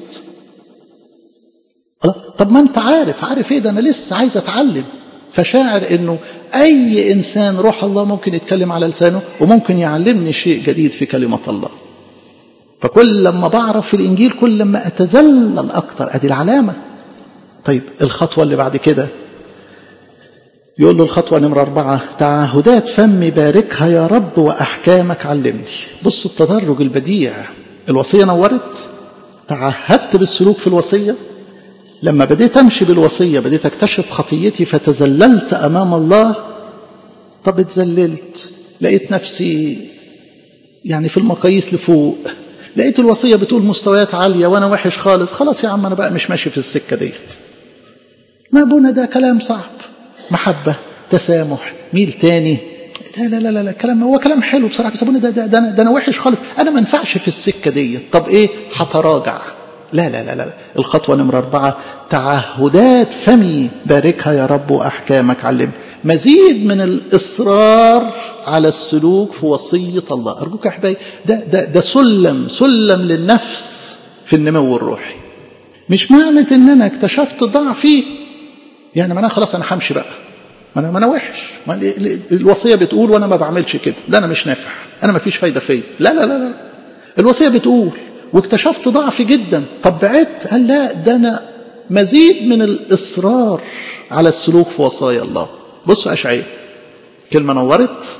Speaker 1: طب ما أنت عارف عارف إيه ده أنا لسه عايز أتعلم فشاعر إنه أي إنسان روح الله ممكن يتكلم على لسانه وممكن يعلمني شيء جديد في كلمة الله فكل لما بعرف في الإنجيل كل لما أتذلل أكتر أدي العلامة طيب الخطوة اللي بعد كده يقول له الخطوة نمرة أربعة تعهدات فمي باركها يا رب وأحكامك علمني بصوا التدرج البديع الوصية نورت تعهدت بالسلوك في الوصية لما بديت امشي بالوصيه بديت اكتشف خطيتي فتذللت امام الله طب اتذللت لقيت نفسي يعني في المقاييس لفوق لقيت الوصيه بتقول مستويات عاليه وانا وحش خالص خلاص يا عم انا بقى مش ماشي في السكه ديت ما ابونا ده كلام صعب محبه تسامح ميل تاني لا لا لا لا كلام هو كلام حلو بصراحه بس ابونا ده ده, ده, أنا, ده انا وحش خالص انا ما انفعش في السكه ديت طب ايه هتراجع لا لا لا لا الخطوه نمره اربعه تعهدات فمي باركها يا رب واحكامك علمني مزيد من الاصرار على السلوك في وصيه الله ارجوك يا احبائي ده ده ده سلم سلم للنفس في النمو الروحي مش معنى ان انا اكتشفت ضعفي يعني معناها خلاص انا همشي بقى ما انا ما انا وحش ما الوصيه بتقول وانا ما بعملش كده ده انا مش نافع انا ما فيش فايده فيا لا لا لا لا الوصيه بتقول واكتشفت ضعفي جدا طب بعدت قال لا ده انا مزيد من الاصرار على السلوك في وصايا الله بصوا اشعياء كلمه نورت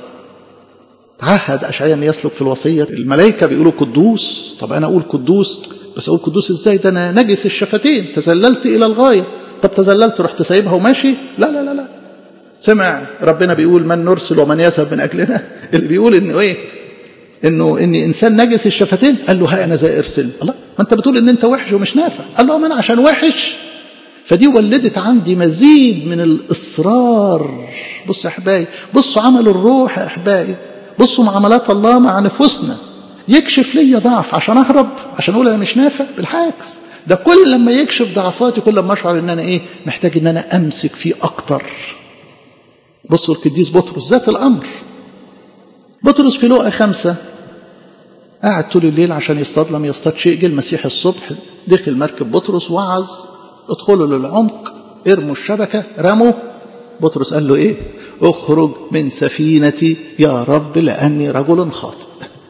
Speaker 1: تعهد اشعياء ان يسلك في الوصيه الملائكه بيقولوا قدوس طب انا اقول قدوس بس اقول قدوس ازاي ده انا نجس الشفتين تذللت الى الغايه طب تذللت رحت سايبها وماشي لا لا لا لا سمع ربنا بيقول من نرسل ومن يذهب من اجلنا اللي بيقول انه ايه انه اني انسان نجس الشفتين قال له ها انا زي ارسل الله ما انت بتقول ان انت وحش ومش نافع قال له ما انا عشان وحش فدي ولدت عندي مزيد من الاصرار بصوا يا احبائي بصوا عمل الروح يا احبائي بصوا معاملات الله مع نفوسنا يكشف لي ضعف عشان اهرب عشان اقول انا مش نافع بالعكس ده كل لما يكشف ضعفاتي كل لما اشعر ان انا ايه محتاج ان انا امسك فيه اكتر بصوا القديس بطرس ذات الامر بطرس في لقا خمسة قاعد طول الليل عشان يصطاد لم يصطاد شيء جه المسيح الصبح دخل مركب بطرس وعظ ادخلوا للعمق ارموا الشبكة رموا بطرس قال له ايه اخرج من سفينتي يا رب لأني رجل خاطئ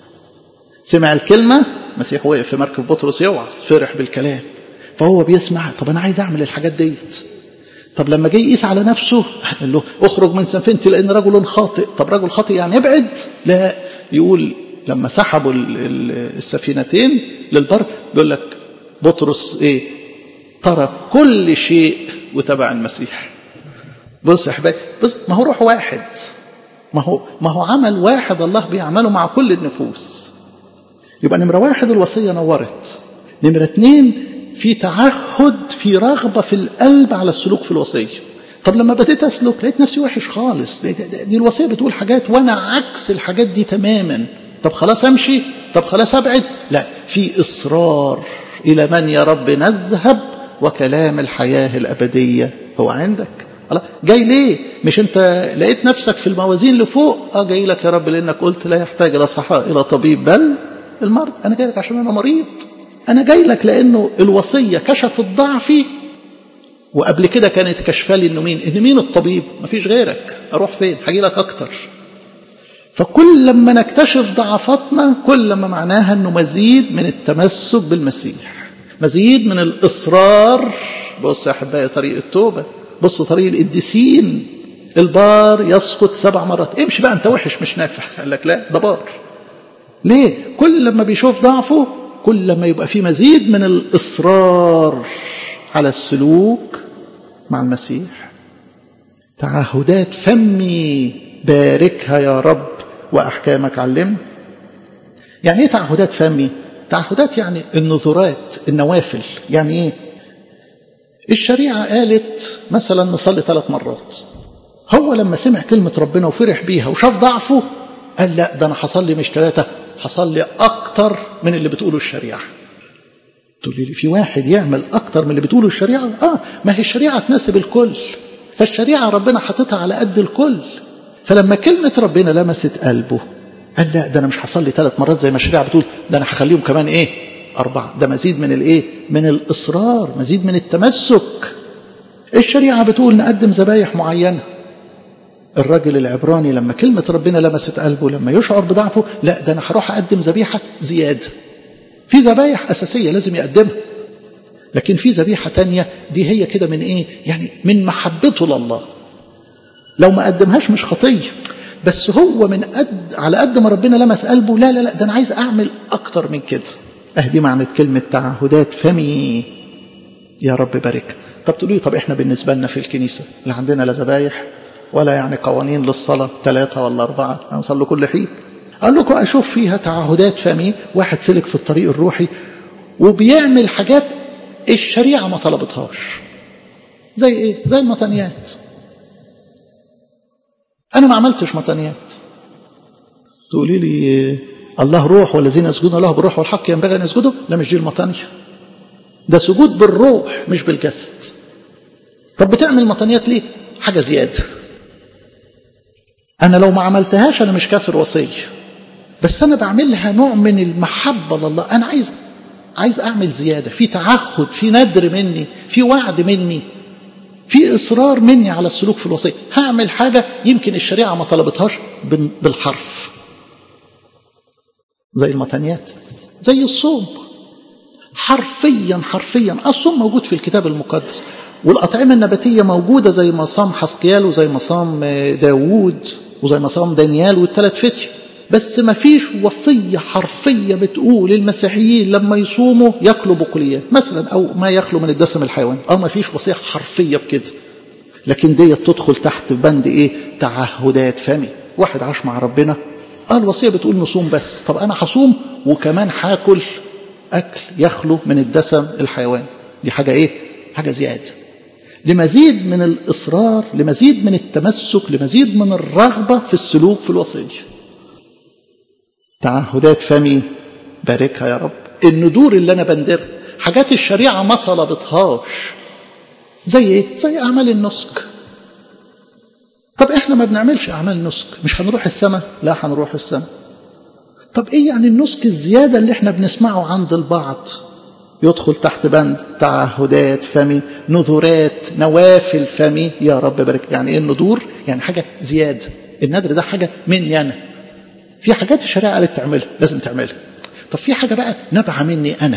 Speaker 1: سمع الكلمة المسيح وقف في مركب بطرس يوعظ فرح بالكلام فهو بيسمع طب انا عايز اعمل الحاجات ديت طب لما جه يقيس على نفسه قال له اخرج من سفينتي لان رجل خاطئ طب رجل خاطئ يعني ابعد لا يقول لما سحبوا السفينتين للبر بيقول لك بطرس ايه ترك كل شيء وتبع المسيح بص يا احبابي بص ما هو روح واحد ما هو ما هو عمل واحد الله بيعمله مع كل النفوس يبقى نمره واحد الوصيه نورت نمره اتنين في تعهد في رغبة في القلب على السلوك في الوصية طب لما بديت أسلك لقيت نفسي وحش خالص دي الوصية بتقول حاجات وأنا عكس الحاجات دي تماما طب خلاص أمشي طب خلاص أبعد لا في إصرار إلى من يا رب نذهب وكلام الحياة الأبدية هو عندك الله جاي ليه مش انت لقيت نفسك في الموازين لفوق اه جاي لك يا رب لانك قلت لا يحتاج لا صحاء الى طبيب بل المرض انا جاي لك عشان انا مريض أنا جاي لك لأنه الوصية كشفت ضعفي وقبل كده كانت كشفالي إنه مين؟ إن مين الطبيب؟ مفيش غيرك، أروح فين؟ هاجي لك أكتر. فكل لما نكتشف ضعفاتنا كل لما معناها إنه مزيد من التمسك بالمسيح. مزيد من الإصرار بص يا أحبائي طريق التوبة، بص طريق القديسين البار يسقط سبع مرات، امشي بقى أنت وحش مش نافع، قال لك لا ده بار. ليه؟ كل لما بيشوف ضعفه كل لما يبقى في مزيد من الإصرار على السلوك مع المسيح تعهدات فمي باركها يا رب وأحكامك علمني يعني إيه تعهدات فمي تعهدات يعني النذرات النوافل يعني إيه الشريعة قالت مثلا نصلي ثلاث مرات هو لما سمع كلمة ربنا وفرح بيها وشاف ضعفه قال لا ده أنا هصلي مش ثلاثة هصلي أكتر من اللي بتقوله الشريعة تقول لي في واحد يعمل أكتر من اللي بتقوله الشريعة آه ما هي الشريعة تناسب الكل فالشريعة ربنا حاططها على قد الكل فلما كلمة ربنا لمست قلبه قال لا ده أنا مش هصلي ثلاث مرات زي ما الشريعة بتقول ده أنا هخليهم كمان إيه أربعة ده مزيد من الإيه من الإصرار مزيد من التمسك الشريعة بتقول نقدم ذبايح معينة الراجل العبراني لما كلمة ربنا لمست قلبه لما يشعر بضعفه لا ده أنا هروح أقدم ذبيحة زيادة في ذبايح أساسية لازم يقدمها لكن في ذبيحة تانية دي هي كده من إيه يعني من محبته لله لو ما قدمهاش مش خطية بس هو من قد على قد ما ربنا لمس قلبه لا لا لا ده أنا عايز أعمل أكتر من كده أهدي معنى كلمة تعهدات فمي يا رب بارك طب تقولوا طب احنا بالنسبة لنا في الكنيسة لا عندنا لا ذبايح ولا يعني قوانين للصلاة ثلاثة ولا أربعة هنصلي كل حين قال لكم أشوف فيها تعهدات فمي واحد سلك في الطريق الروحي وبيعمل حاجات الشريعة ما طلبتهاش زي ايه زي المطنيات انا ما عملتش مطنيات تقولي لي الله روح والذين يسجدون له بالروح والحق ينبغي ان يسجدوا لا مش دي المطنيه ده سجود بالروح مش بالجسد طب بتعمل مطنيات ليه حاجه زياده انا لو ما عملتهاش انا مش كاسر وصيه بس انا بعملها نوع من المحبه لله انا عايز عايز اعمل زياده في تعهد في ندر مني في وعد مني في اصرار مني على السلوك في الوصيه هعمل حاجه يمكن الشريعه ما طلبتهاش بالحرف زي المتنيات زي الصوم حرفيا حرفيا الصوم موجود في الكتاب المقدس والأطعمة النباتية موجودة زي ما صام حسقيال وزي ما صام داوود وزي ما صام دانيال والثلاث فتية بس ما فيش وصية حرفية بتقول المسيحيين لما يصوموا ياكلوا بقوليات مثلا أو ما يخلو من الدسم الحيواني أو ما فيش وصية حرفية بكده لكن دي تدخل تحت بند إيه تعهدات فمي واحد عاش مع ربنا اه الوصية بتقول نصوم بس طب أنا هصوم وكمان هاكل أكل يخلو من الدسم الحيواني دي حاجة إيه حاجة زيادة لمزيد من الإصرار لمزيد من التمسك لمزيد من الرغبة في السلوك في الوصية تعهدات فمي باركها يا رب الندور اللي أنا بندرها حاجات الشريعة ما طلبتهاش زي إيه زي أعمال النسك طب إحنا ما بنعملش أعمال نسك مش هنروح السماء لا هنروح السماء طب إيه يعني النسك الزيادة اللي إحنا بنسمعه عند البعض يدخل تحت بند تعهدات فمي نذورات نوافل فمي يا رب بارك يعني ايه النذور يعني حاجه زياده النذر ده حاجه مني انا في حاجات الشريعه قالت تعملها لازم تعملها طب في حاجه بقى نابعه مني انا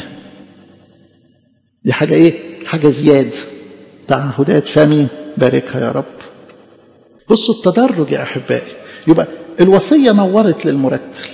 Speaker 1: دي حاجه ايه حاجه زياده تعهدات فمي باركها يا رب بصوا التدرج يا احبائي يبقى الوصيه نورت للمرتل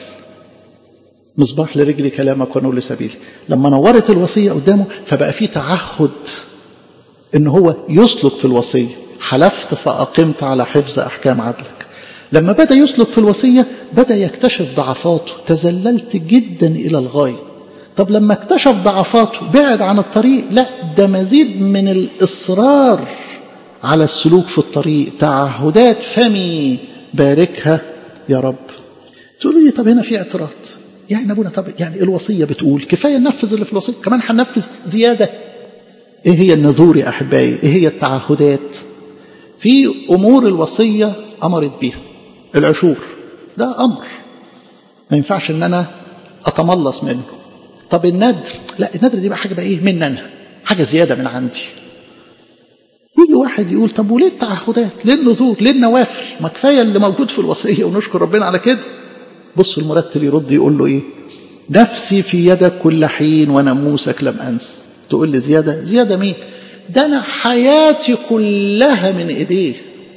Speaker 1: مصباح لرجلي كلامك ونور لسبيلي لما نورت الوصية قدامه فبقى في تعهد ان هو يسلك في الوصية حلفت فأقمت على حفظ أحكام عدلك لما بدأ يسلك في الوصية بدأ يكتشف ضعفاته تزللت جدا إلى الغاية طب لما اكتشف ضعفاته بعد عن الطريق لا ده مزيد من الإصرار على السلوك في الطريق تعهدات فمي باركها يا رب تقولوا لي طب هنا في اعتراض يعني ابونا طب يعني الوصيه بتقول كفايه ننفذ اللي في الوصيه كمان هننفذ زياده ايه هي النذور يا احبائي ايه هي التعهدات في امور الوصيه امرت بيها العشور ده امر ما ينفعش ان انا اتملص منه طب الندر لا الندر دي بقى حاجه بقى ايه من انا حاجه زياده من عندي يجي واحد يقول طب وليه التعهدات ليه النذور ليه النوافل ما كفايه اللي موجود في الوصيه ونشكر ربنا على كده بص المرتل يرد يقول له ايه نفسي في يدك كل حين وناموسك لم انس تقول لي زياده زياده مين ده انا حياتي كلها من ايديه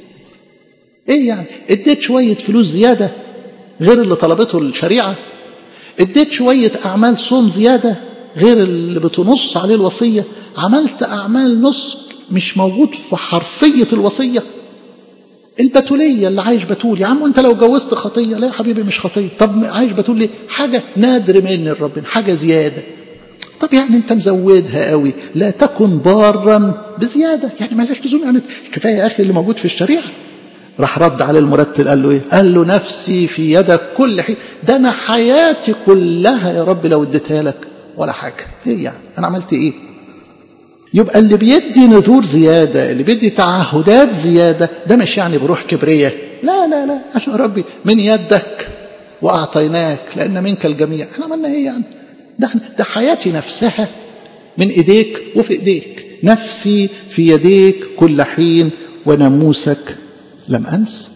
Speaker 1: ايه يعني اديت شويه فلوس زياده غير اللي طلبته الشريعه اديت شويه اعمال صوم زياده غير اللي بتنص عليه الوصيه عملت اعمال نسك مش موجود في حرفيه الوصيه البتولية اللي عايش بتول يا عم انت لو جوزت خطية لا يا حبيبي مش خطية طب عايش بتول ليه حاجة نادر مني الرب حاجة زيادة طب يعني انت مزودها قوي لا تكن بارا بزيادة يعني ملاش لزوم يعني كفاية يا اخي اللي موجود في الشريعة راح رد على المرتل قال له ايه قال له نفسي في يدك كل حين ده انا حياتي كلها يا رب لو اديتها لك ولا حاجة ايه يعني انا عملت ايه يبقى اللي بيدي نذور زيادة اللي بيدي تعهدات زيادة ده مش يعني بروح كبرية لا لا لا عشان ربي من يدك وأعطيناك لأن منك الجميع احنا عملنا ايه يعني ده, ده حياتي نفسها من ايديك وفي ايديك نفسي في يديك كل حين وناموسك لم أنس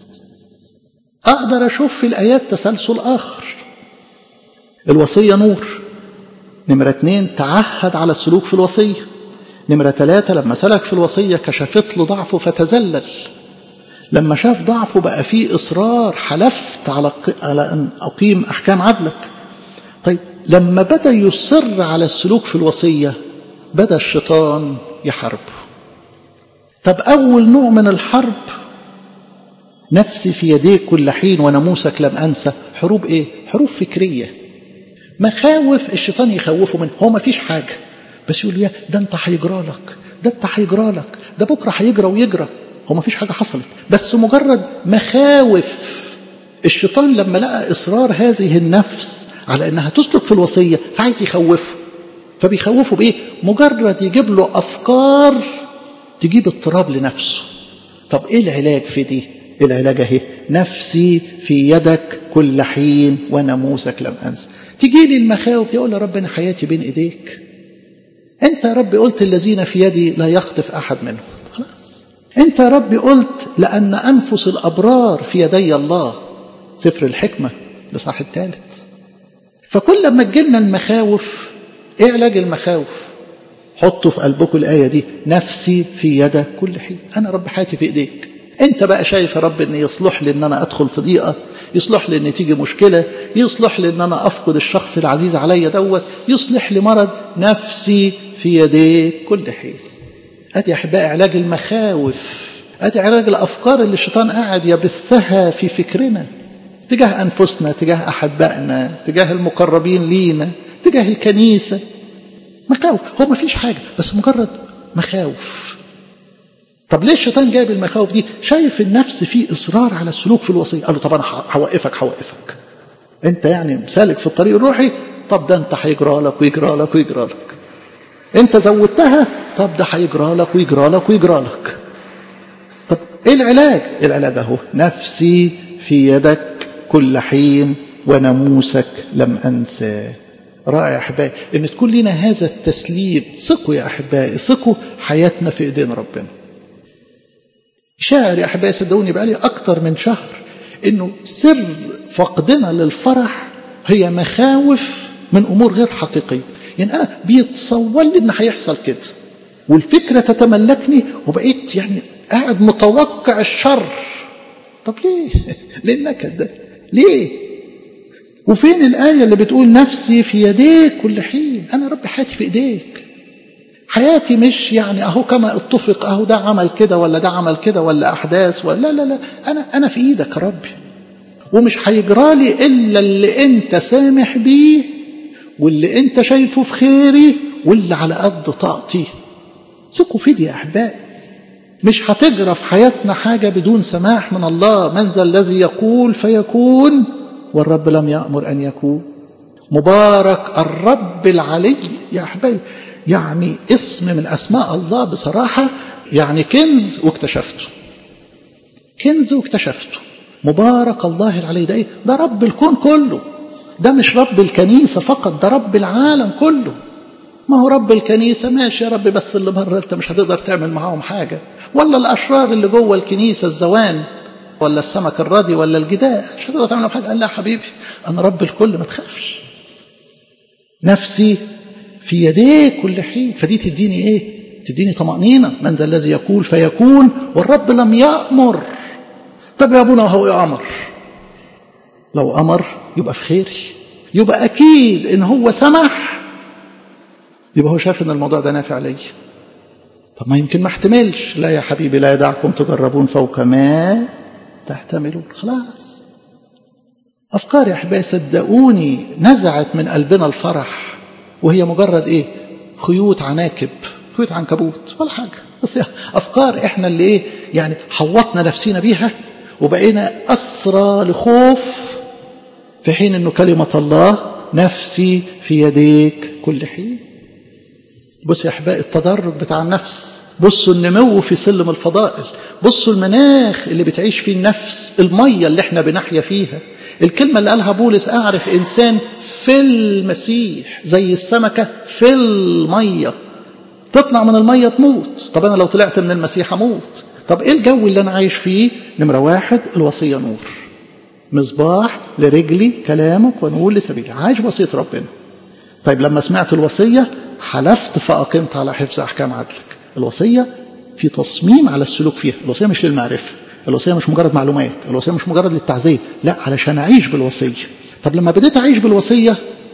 Speaker 1: أقدر أشوف في الآيات تسلسل آخر الوصية نور نمرة اتنين تعهد على السلوك في الوصية نمرة ثلاثة لما سلك في الوصية كشفت له ضعفه فتزلل لما شاف ضعفه بقى فيه إصرار حلفت على على أن أقيم أحكام عدلك طيب لما بدأ يصر على السلوك في الوصية بدا الشيطان يحاربه طب أول نوع من الحرب نفسي في يديك كل حين وناموسك لم أنسى حروب إيه؟ حروب فكرية مخاوف الشيطان يخوفه منه هو ما فيش حاجة بس يقول يا ده أنت هيجرى لك ده أنت هيجرى لك ده بكرة هيجرى ويجرى هو ما فيش حاجة حصلت بس مجرد مخاوف الشيطان لما لقى إصرار هذه النفس على أنها تسلك في الوصية فعايز يخوفه فبيخوفه بإيه؟ مجرد يجيب له أفكار تجيب اضطراب لنفسه طب إيه العلاج في دي؟ العلاج اهي نفسي في يدك كل حين وناموسك لم أنسى تجي لي المخاوف يقول يا رب أنا حياتي بين إيديك أنت يا رب قلت الذين في يدي لا يخطف أحد منهم خلاص أنت يا رب قلت لأن أنفس الأبرار في يدي الله سفر الحكمة لصاح الثالث فكل ما تجيلنا المخاوف ايه علاج المخاوف حطوا في قلبكم الآية دي نفسي في يدك كل حين أنا رب حياتي في إيديك أنت بقى شايف يا رب أن يصلح لي أن أنا أدخل في ضيقة يصلح لي أن تيجي مشكلة يصلح لي أن أنا أفقد الشخص العزيز عليا دوت يصلح لي مرض نفسي في يديك كل حين أدي أحبائي علاج المخاوف أدي علاج الأفكار اللي الشيطان قاعد يبثها في فكرنا تجاه أنفسنا تجاه أحبائنا تجاه المقربين لينا تجاه الكنيسة مخاوف هو ما فيش حاجة بس مجرد مخاوف طب ليه الشيطان جايب المخاوف دي شايف النفس فيه إصرار على السلوك في الوصية قال له طب أنا هوقفك هوقفك أنت يعني سالك في الطريق الروحي طب ده أنت هيجرى لك ويجرى لك ويجرى لك أنت زودتها طب ده هيجرى لك ويجرى لك ويجرى لك طب إيه العلاج العلاج أهو نفسي في يدك كل حين وناموسك لم أنسى رائع أحبائي إن تكون لنا هذا التسليم ثقوا يا أحبائي ثقوا حياتنا في إيدين ربنا شاعر يا أحبائي صدقوني بقالي أكتر من شهر إنه سر فقدنا للفرح هي مخاوف من أمور غير حقيقية يعني أنا بيتصور لي إن هيحصل كده والفكرة تتملكني وبقيت يعني قاعد متوقع الشر طب ليه؟ ليه النكد ده؟ ليه؟ وفين الآية اللي بتقول نفسي في يديك كل حين أنا رب حياتي في إيديك حياتي مش يعني أهو كما اتفق أهو ده عمل كده ولا ده عمل كده ولا أحداث ولا لا لا لا أنا أنا في إيدك يا ربي ومش هيجرى لي إلا اللي أنت سامح بيه واللي أنت شايفه في خيري واللي على قد طاقتي ثقوا فيدي يا أحبائي مش هتجرى في حياتنا حاجة بدون سماح من الله من ذا الذي يقول فيكون والرب لم يأمر أن يكون مبارك الرب العلي يا أحبائي يعني اسم من أسماء الله بصراحة يعني كنز واكتشفته كنز واكتشفته مبارك الله العلي ده إيه؟ ده رب الكون كله ده مش رب الكنيسة فقط ده رب العالم كله ما هو رب الكنيسة ماشي يا رب بس اللي بره انت مش هتقدر تعمل معاهم حاجة ولا الأشرار اللي جوه الكنيسة الزوان ولا السمك الراضي ولا الجداء مش هتقدر تعمل حاجة قال لا حبيبي أنا رب الكل ما تخافش نفسي في يديك كل حين فدي تديني ايه تديني طمأنينة من ذا الذي يقول فيكون والرب لم يأمر طب يا ابونا هو أمر لو أمر يبقى في خيري يبقى أكيد إن هو سمح يبقى هو شايف إن الموضوع ده نافع لي طب ما يمكن ما احتملش لا يا حبيبي لا يدعكم تجربون فوق ما تحتملون خلاص أفكار يا أحبائي صدقوني نزعت من قلبنا الفرح وهي مجرد إيه خيوط عناكب خيوط عنكبوت ولا حاجة بس أفكار إحنا اللي إيه يعني حوطنا نفسينا بيها وبقينا أسرى لخوف في حين أنه كلمة الله نفسي في يديك كل حين بص يا أحبائي التدرج بتاع النفس بصوا النمو في سلم الفضائل بصوا المناخ اللي بتعيش فيه النفس المية اللي احنا بنحيا فيها الكلمة اللي قالها بولس أعرف إنسان في المسيح زي السمكة في المية تطلع من المية تموت طب أنا لو طلعت من المسيح أموت طب إيه الجو اللي أنا عايش فيه نمرة واحد الوصية نور مصباح لرجلي كلامك ونور لسبيلي عايش وصية ربنا طيب لما سمعت الوصية حلفت فأقمت على حفظ أحكام عدلك الوصية في تصميم على السلوك فيها الوصية مش للمعرفة الوصية مش مجرد معلومات الوصية مش مجرد للتعزية لا علشان أعيش بالوصية طب لما بديت أعيش بالوصية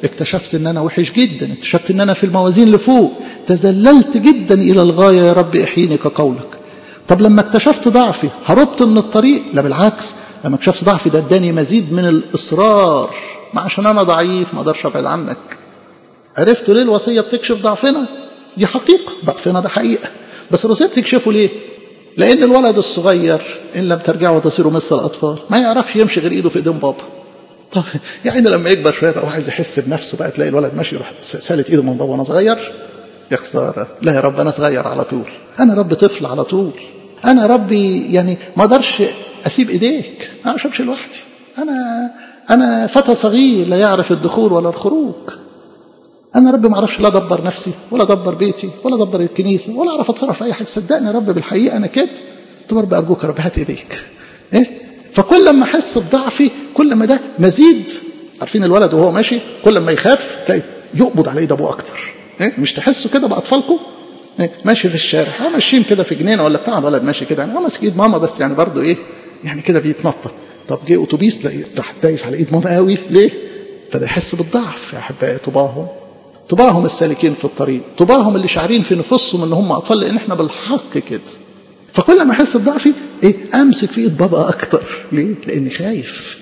Speaker 1: اكتشفت ان انا وحش جدا اكتشفت ان انا في الموازين لفوق تذللت جدا الى الغايه يا رب احيني كقولك طب لما اكتشفت ضعفي هربت من الطريق لا بالعكس لما اكتشفت ضعفي ده اداني مزيد من الاصرار ما عشان انا ضعيف ما اقدرش ابعد عنك عرفت ليه الوصيه بتكشف ضعفنا دي حقيقه ضعفنا ده حقيقه بس الوصيه بتكشفه ليه لان الولد الصغير ان لم ترجعوا تصيروا مثل الاطفال ما يعرفش يمشي غير ايده في ايدين بابا طب يعني لما يكبر شويه بقى وعايز يحس بنفسه بقى تلاقي الولد ماشي يروح سالت ايده من بابا وانا صغير يا خساره لا يا رب انا صغير على طول انا رب طفل على طول انا ربي يعني ما اقدرش اسيب ايديك انا مش همشي لوحدي انا انا فتى صغير لا يعرف الدخول ولا الخروج انا ربي ما اعرفش لا ادبر نفسي ولا ادبر بيتي ولا ادبر الكنيسه ولا اعرف اتصرف في اي حاجه صدقني يا رب بالحقيقه انا كده طب رب ارجوك يا رب هات ايديك ايه فكل ما احس بضعفي كل ما ده مزيد عارفين الولد وهو ماشي كل ما يخاف تلاقي يقبض على ايد ابوه اكتر إيه؟ مش تحسوا كده باطفالكم إيه؟ ماشي في الشارع اه ماشيين كده في جنينه ولا بتاع الولد ماشي كده يعني اه ماسك ايد ماما بس يعني برضه ايه يعني كده بيتنطط طب جه اتوبيس تلاقي راح دايس على ايد ماما قوي ليه؟ فده يحس بالضعف يا احبائي طباهم طباهم السالكين في الطريق طباهم اللي شاعرين في نفوسهم ان هم اطفال لان احنا بالحق كده فكل ما احس بضعفي ايه امسك في ايد بابا اكتر ليه لاني خايف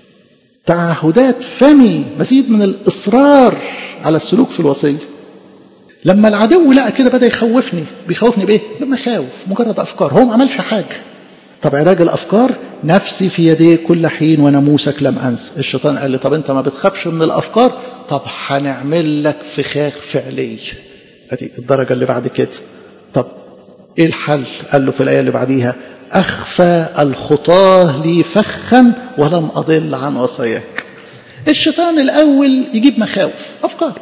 Speaker 1: تعهدات فمي مزيد من الاصرار على السلوك في الوصيه لما العدو لقى كده بدا يخوفني بيخوفني بايه بمخاوف مجرد افكار هو ما عملش حاجه طب علاج الافكار نفسي في يديك كل حين وناموسك لم انس الشيطان قال لي طب انت ما بتخافش من الافكار طب هنعمل لك فخاخ فعلي ادي الدرجه اللي بعد كده طب ايه الحل قال له في الايه اللي بعديها اخفى الخطاه لي فخا ولم اضل عن وصاياك الشيطان الاول يجيب مخاوف افكار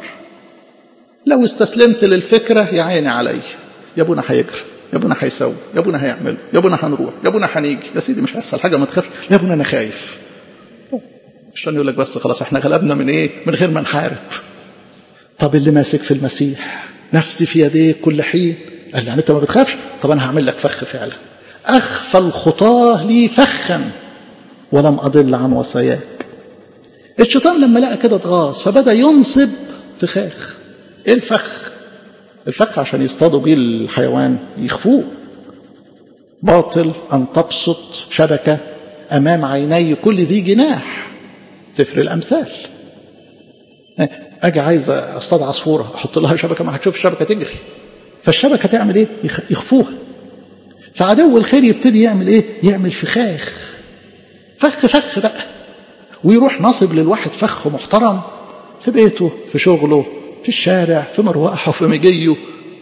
Speaker 1: لو استسلمت للفكره يا عيني علي يا ابونا هيجري يا ابونا هيسوي يا ابونا هيعمل يا ابونا هنروح يا ابونا هنيجي يا سيدي مش هيحصل حاجه ما تخافش يا ابونا انا خايف الشيطان يقول لك بس خلاص احنا غلبنا من ايه من غير ما نحارب طب اللي ماسك في المسيح نفسي في يديك كل حين قال يعني انت ما بتخافش طب انا هعمل لك فخ فعلا اخفى الخطاه لي فخا ولم اضل عن وصاياك الشيطان لما لقى كده اتغاظ فبدا ينصب فخاخ ايه الفخ الفخ عشان يصطادوا بيه الحيوان يخفوه باطل ان تبسط شبكه امام عيني كل ذي جناح سفر الامثال اجي عايز اصطاد عصفوره احط لها شبكه ما هتشوف الشبكه تجري فالشبكه تعمل ايه يخفوها فعدو الخير يبتدي يعمل ايه يعمل فخاخ فخ فخ بقى ويروح نصب للواحد فخ محترم في بيته في شغله في الشارع في مروحه في مجيه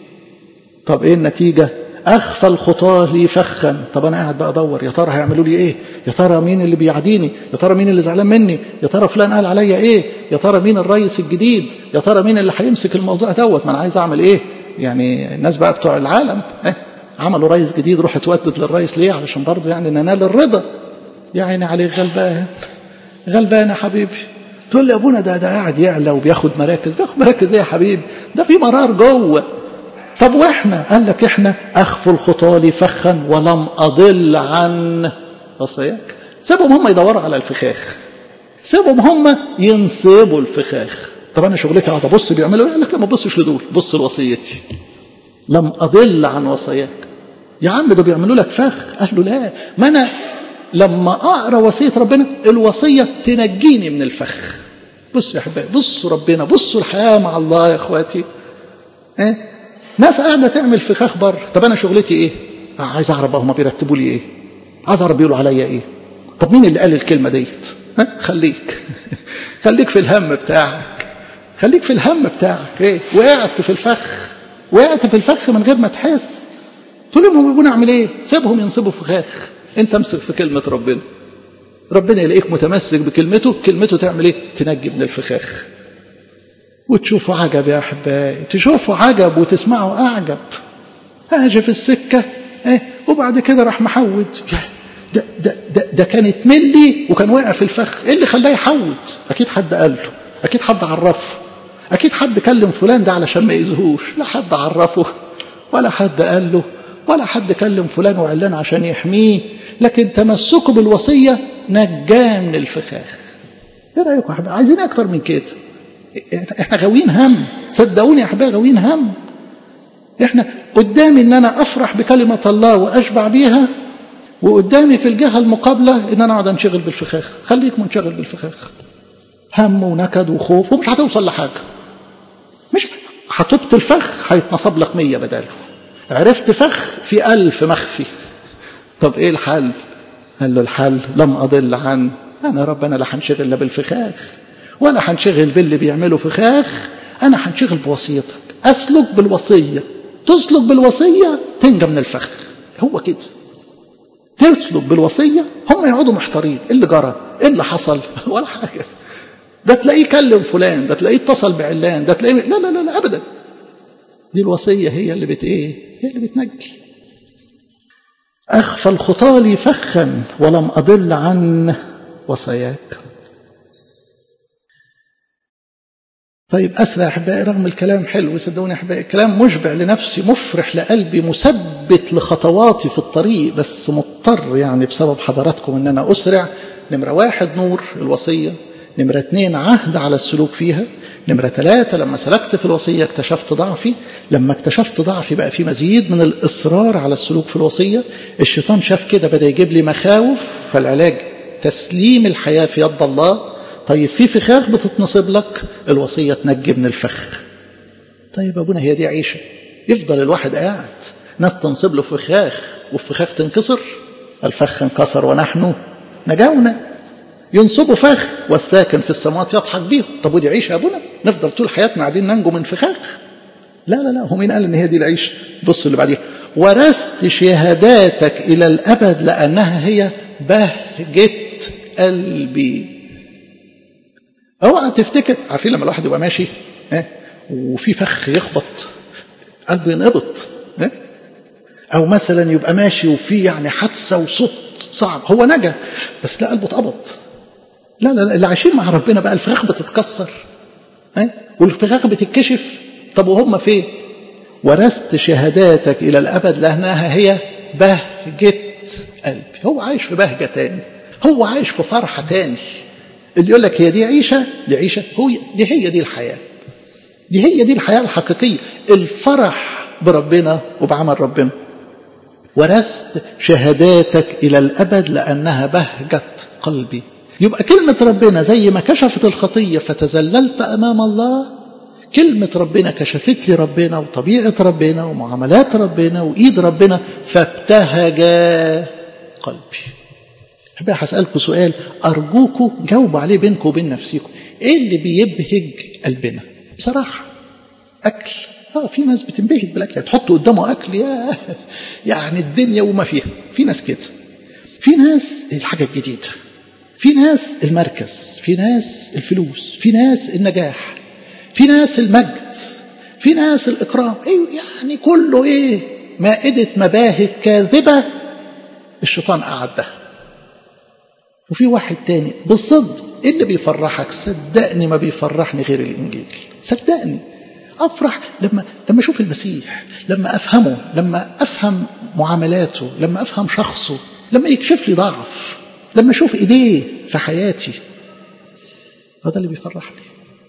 Speaker 1: طب ايه النتيجه اخفى الخطاه لي فخا طب انا قاعد بقى ادور يا ترى هيعملوا لي ايه يا ترى مين اللي بيعاديني يا ترى مين اللي زعلان مني يا ترى فلان قال عليا ايه يا ترى مين الرئيس الجديد يا ترى مين اللي هيمسك الموضوع دوت ما انا عايز اعمل ايه يعني الناس بقى بتوع العالم إيه؟ عملوا رئيس جديد روح اتودد للرئيس ليه علشان برضه يعني ننال الرضا يا عيني عليك غلبان غلبان يا حبيبي تقول لي ابونا ده ده قاعد يعلى وبياخد مراكز بياخد مراكز ايه يا حبيبي ده في مرار جوه طب واحنا قال لك احنا اخفوا الخطى لي فخا ولم اضل عن وصاياك سيبهم هم يدوروا على الفخاخ سيبهم هم ينصبوا الفخاخ طب انا شغلتي اقعد ابص بيعملوا ايه؟ قال لك لا ما تبصش لدول بص لوصيتي لم اضل عن وصاياك يا عم ده بيعملوا لك فخ قال له لا ما انا لما اقرا وصيه ربنا الوصيه تنجيني من الفخ بصوا يا احبائي بصوا ربنا بصوا الحياه مع الله يا اخواتي ايه ناس قاعده تعمل فخاخ بره طب انا شغلتي ايه آه عايز اعرف بقى هم بيرتبوا لي ايه عايز اعرف بيقولوا عليا ايه طب مين اللي قال الكلمه ديت ها خليك خليك في الهم بتاعك خليك في الهم بتاعك ايه وقعت في الفخ وقعت في الفخ من غير ما تحس تقول لهم يبون اعمل ايه سيبهم ينصبوا فخاخ انت امسك في كلمه ربنا ربنا يلاقيك متمسك بكلمته كلمته تعمل ايه تنجي من الفخاخ وتشوفوا عجب يا احبائي تشوفوا عجب وتسمعوا اعجب اجي في السكه ايه وبعد كده راح محود ده ده ده, ده كانت ملي وكان واقع في الفخ ايه اللي خلاه يحود اكيد حد قال له اكيد حد عرفه اكيد حد كلم فلان ده علشان ما يزهوش لا حد عرفه ولا حد قال له ولا حد كلم فلان وعلان عشان يحميه لكن تمسكه بالوصيه نجاه من الفخاخ ايه رايكم يا حبيبي عايزين اكتر من كده احنا غاويين هم صدقوني يا احبائي غاويين هم احنا قدامي ان انا افرح بكلمه الله واشبع بيها وقدامي في الجهه المقابله ان انا اقعد انشغل بالفخاخ خليك منشغل بالفخاخ هم ونكد وخوف ومش هتوصل لحاجه مش هتبط الفخ هيتنصب لك مية بداله عرفت فخ في ألف مخفي طب ايه الحل قال له الحل لم أضل عن أنا ربنا لا هنشغل لا بالفخاخ ولا هنشغل باللي بيعملوا فخاخ أنا هنشغل بوصيتك أسلك بالوصية تسلك بالوصية تنجى من الفخ هو كده تسلك بالوصية هم يقعدوا محتارين ايه اللي جرى ايه اللي حصل ولا حاجة ده تلاقيه كلم فلان ده تلاقيه اتصل بعلان ده تلاقيه لا لا لا, لا أبدا دي الوصية هي اللي بت ايه هي اللي بتنجي أخفى الخطى لي فخا ولم أضل عن وصاياك طيب أسرع يا أحبائي رغم الكلام حلو صدقوني يا أحبائي الكلام مشبع لنفسي مفرح لقلبي مثبت لخطواتي في الطريق بس مضطر يعني بسبب حضراتكم إن أنا أسرع نمرة واحد نور الوصية نمرة اتنين عهد على السلوك فيها نمرة ثلاثة لما سلكت في الوصية اكتشفت ضعفي لما اكتشفت ضعفي بقى في مزيد من الإصرار على السلوك في الوصية الشيطان شاف كده بدأ يجيب لي مخاوف فالعلاج تسليم الحياة في يد الله طيب في فخاخ بتتنصب لك الوصية تنجي من الفخ طيب أبونا هي دي عيشة يفضل الواحد قاعد ناس تنصب له فخاخ والفخاخ تنكسر الفخ انكسر ونحن نجونا ينصبوا فخ والساكن في السماوات يضحك بيهم طب ودي عيشه يا ابونا نفضل طول حياتنا قاعدين ننجو من فخاخ لا لا لا هو مين قال ان هي دي العيشه بص اللي بعديها ورثت شهاداتك الى الابد لانها هي بهجه قلبي اوعى تفتكر عارفين لما الواحد يبقى ماشي اه وفي فخ يخبط قلبه ينقبض اه او مثلا يبقى ماشي وفي يعني حادثه وصوت صعب هو نجا بس لا قلبه اتقبض لا لا لا اللي عايشين مع ربنا بقى الفخاخ بتتكسر اه والفخاخ بتتكشف طب وهم فين ورثت شهاداتك الى الابد لانها هي بهجه قلبي هو عايش في بهجه تاني هو عايش في فرحه تاني اللي يقول لك هي دي عيشه دي عيشه هو دي هي دي الحياه دي هي دي الحياه الحقيقيه الفرح بربنا وبعمل ربنا ورثت شهاداتك إلى الأبد لأنها بهجة قلبي يبقى كلمة ربنا زي ما كشفت الخطية فتزللت أمام الله كلمة ربنا كشفت لي ربنا وطبيعة ربنا ومعاملات ربنا وإيد ربنا فابتهج قلبي أحبها هسألكم سؤال أرجوكم جاوبوا عليه بينكم وبين نفسكم إيه اللي بيبهج قلبنا بصراحة أكل اه في ناس بتنبهج بالاكل تحط قدامه اكل يا يعني الدنيا وما فيها في ناس كده في ناس الحاجه الجديده في ناس المركز في ناس الفلوس في ناس النجاح في ناس المجد في ناس الاكرام ايه يعني كله ايه مائده مباهج كاذبه الشيطان اعدها وفي واحد تاني بالصدق ايه اللي بيفرحك صدقني ما بيفرحني غير الانجيل صدقني افرح لما لما اشوف المسيح لما افهمه لما افهم معاملاته لما افهم شخصه لما يكشف لي ضعف لما اشوف ايديه في حياتي هو ده اللي بيفرحني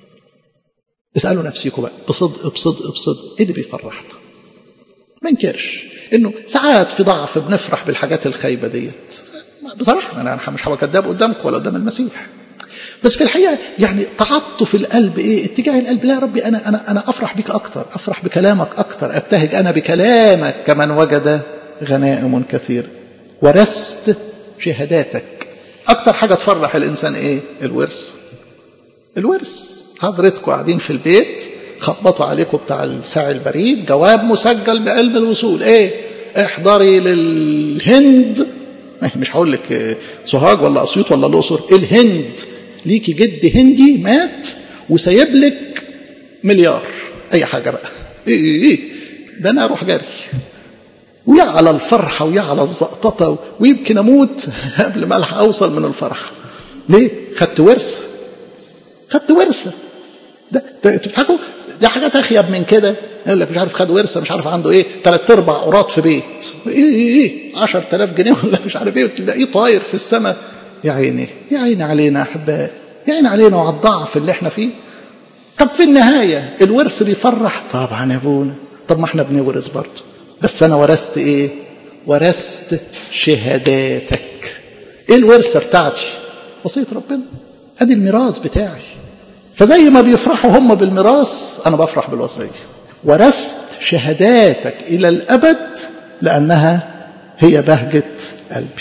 Speaker 1: اسالوا نفسكم بقى بصدق بصدق بصدق ايه اللي بيفرحنا ما انكرش انه ساعات في ضعف بنفرح بالحاجات الخايبه ديت بصراحه انا مش هبقى كذاب قدامك ولا قدام المسيح بس في الحقيقه يعني تعاطف القلب ايه اتجاه القلب لا يا ربي انا انا انا افرح بك اكتر افرح بكلامك اكتر ابتهج انا بكلامك كمن وجد غنائم كثير ورثت شهاداتك اكتر حاجه تفرح الانسان ايه الورث الورث حضرتكم قاعدين في البيت خبطوا عليكم بتاع الساعي البريد جواب مسجل بعلم الوصول ايه احضري للهند مش هقول لك سوهاج ولا اسيوط ولا الاقصر الهند ليكي جد هندي مات وسايب لك مليار اي حاجه بقى ايه ايه, إيه. ده انا اروح جري ويا على الفرحه ويا على الزقططه ويمكن اموت قبل ما الحق اوصل من الفرحه ليه خدت ورثه خدت ورثه ده تضحكوا دي حاجات اخيب من كده يقول لك مش عارف خد ورثه مش عارف عنده ايه ثلاث ارباع قراط في بيت ايه ايه ايه 10000 جنيه ولا مش عارف ايه وتلاقيه طاير في السماء يا عيني يا عيني علينا احبائي يا عيني علينا وعلى الضعف اللي احنا فيه طب في النهاية الورث بيفرح طبعا يا ابونا طب ما احنا بنورث برضه بس انا ورثت ايه ورثت شهاداتك ايه الورثة بتاعتي وصية ربنا ادي الميراث بتاعي فزي ما بيفرحوا هم بالميراث انا بفرح بالوصية ورثت شهاداتك الى الابد لانها هي بهجة قلبي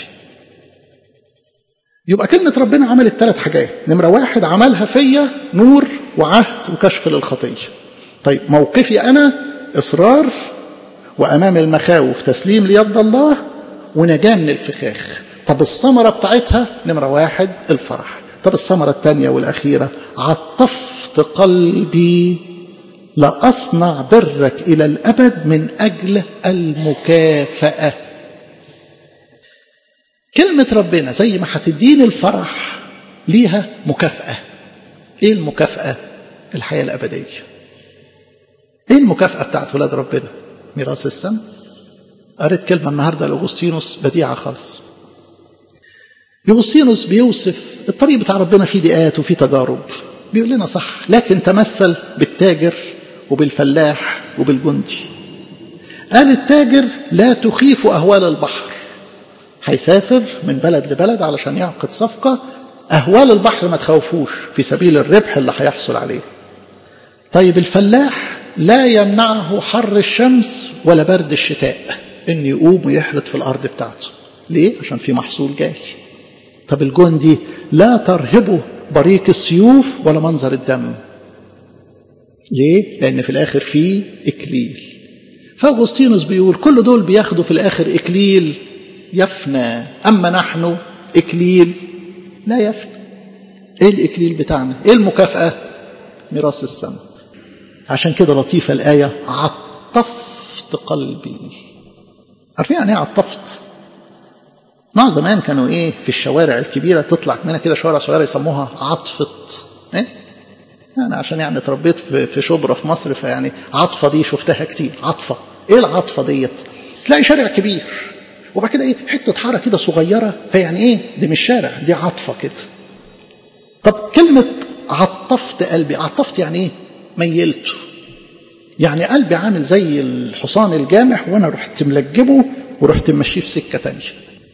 Speaker 1: يبقى كلمة ربنا عملت ثلاث حاجات نمرة واحد عملها فيا نور وعهد وكشف للخطية طيب موقفي أنا إصرار وأمام المخاوف تسليم ليد الله ونجاة من الفخاخ طب الثمرة بتاعتها نمرة واحد الفرح طب الثمرة الثانية والأخيرة عطفت قلبي لأصنع برك إلى الأبد من أجل المكافأة كلمة ربنا زي ما هتديني الفرح ليها مكافأة ايه المكافأة الحياة الأبدية ايه المكافأة بتاعت ولاد ربنا ميراث السم قريت كلمة النهاردة لأغسطينوس بديعة خالص يوغسطينوس بيوصف الطريق بتاع ربنا فيه ضيقات وفيه تجارب بيقول لنا صح لكن تمثل بالتاجر وبالفلاح وبالجندي قال التاجر لا تخيف أهوال البحر هيسافر من بلد لبلد علشان يعقد صفقة أهوال البحر ما تخوفوش في سبيل الربح اللي هيحصل عليه طيب الفلاح لا يمنعه حر الشمس ولا برد الشتاء ان يقوم ويحرث في الارض بتاعته ليه عشان في محصول جاي طب الجندي لا ترهبه بريق السيوف ولا منظر الدم ليه لان في الاخر في اكليل فاغسطينوس بيقول كل دول بياخدوا في الاخر اكليل يفنى اما نحن اكليل لا يفنى ايه الاكليل بتاعنا ايه المكافاه ميراث السماء عشان كده لطيفه الايه عطفت قلبي عارفين يعني ايه عطفت ما زمان كانوا ايه في الشوارع الكبيره تطلع منها كده شوارع صغيره يسموها عطفت ايه انا عشان يعني اتربيت في شبرا في مصر فيعني عطفه دي شفتها كتير عطفه ايه العطفه ديت تلاقي شارع كبير وبعد كده ايه حته حاره كده صغيره فيعني ايه دي مش شارع دي عطفه كده طب كلمه عطفت قلبي عطفت يعني ايه ميلته يعني قلبي عامل زي الحصان الجامح وانا رحت ملجبه ورحت ماشيه في سكه تانية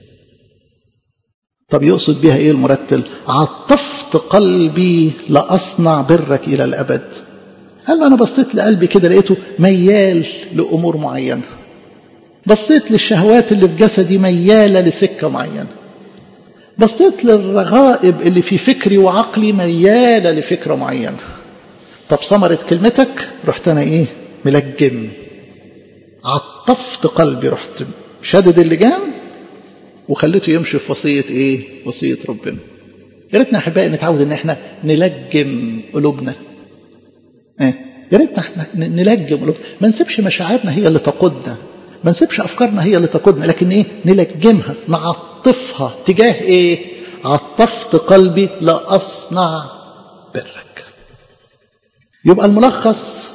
Speaker 1: طب يقصد بها ايه المرتل عطفت قلبي لاصنع برك الى الابد قال انا بصيت لقلبي كده لقيته ميال لامور معينه بصيت للشهوات اللي في جسدي مياله لسكه معينه بصيت للرغائب اللي في فكري وعقلي مياله لفكره معينه طب ثمرة كلمتك رحت انا ايه ملجم عطفت قلبي رحت شادد اللجام وخليته يمشي في وصية ايه وصية ربنا يا ريتنا احبائي نتعود ان احنا نلجم قلوبنا ايه يا ريتنا احنا نلجم قلوبنا ما نسيبش مشاعرنا هي اللي تقودنا ما نسيبش افكارنا هي اللي تقودنا لكن ايه نلجمها نعطفها تجاه ايه عطفت قلبي لاصنع برك يبقى الملخص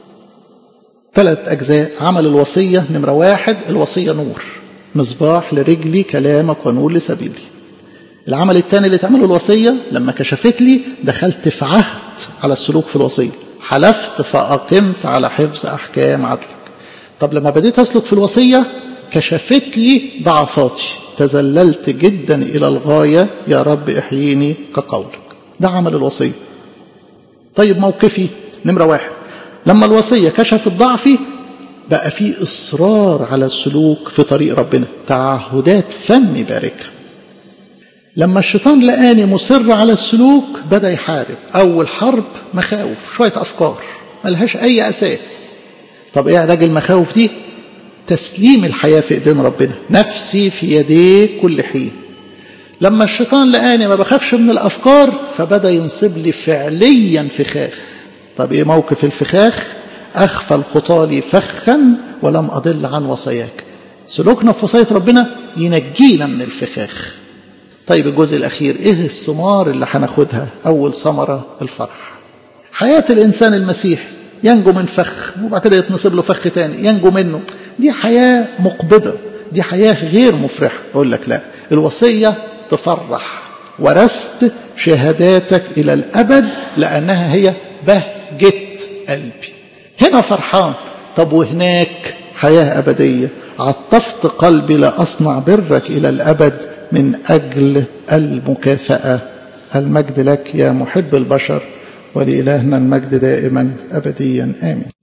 Speaker 1: ثلاث أجزاء عمل الوصية نمرة واحد الوصية نور مصباح لرجلي كلامك ونور لسبيلي العمل الثاني اللي تعمله الوصية لما كشفت لي دخلت في عهد على السلوك في الوصية حلفت فأقمت على حفظ أحكام عدلك طب لما بديت أسلك في الوصية كشفت لي ضعفاتي تذللت جدا إلى الغاية يا رب احييني كقولك ده عمل الوصية طيب موقفي نمرة واحد لما الوصية كشفت ضعفي بقى في إصرار على السلوك في طريق ربنا تعهدات فم باركة لما الشيطان لقاني مصر على السلوك بدأ يحارب أول حرب مخاوف شوية أفكار ملهاش أي أساس طب إيه علاج المخاوف دي تسليم الحياة في إيدين ربنا نفسي في يديك كل حين لما الشيطان لقاني ما بخافش من الأفكار فبدأ ينصب لي فعليا فخاخ طب إيه موقف الفخاخ أخفى الخطى لي فخا ولم أضل عن وصاياك سلوكنا في وصاية ربنا ينجينا من الفخاخ طيب الجزء الأخير إيه الثمار اللي هناخدها أول ثمرة الفرح حياة الإنسان المسيحي ينجو من فخ وبعد كده يتنصب له فخ تاني ينجو منه دي حياة مقبضة دي حياة غير مفرحة أقول لك لا الوصية تفرح ورثت شهاداتك إلى الأبد لأنها هي بهجة بهجة قلبي هنا فرحان طب وهناك حياة أبدية عطفت قلبي لأصنع برك إلى الأبد من أجل المكافأة المجد لك يا محب البشر ولإلهنا المجد دائما أبديا آمين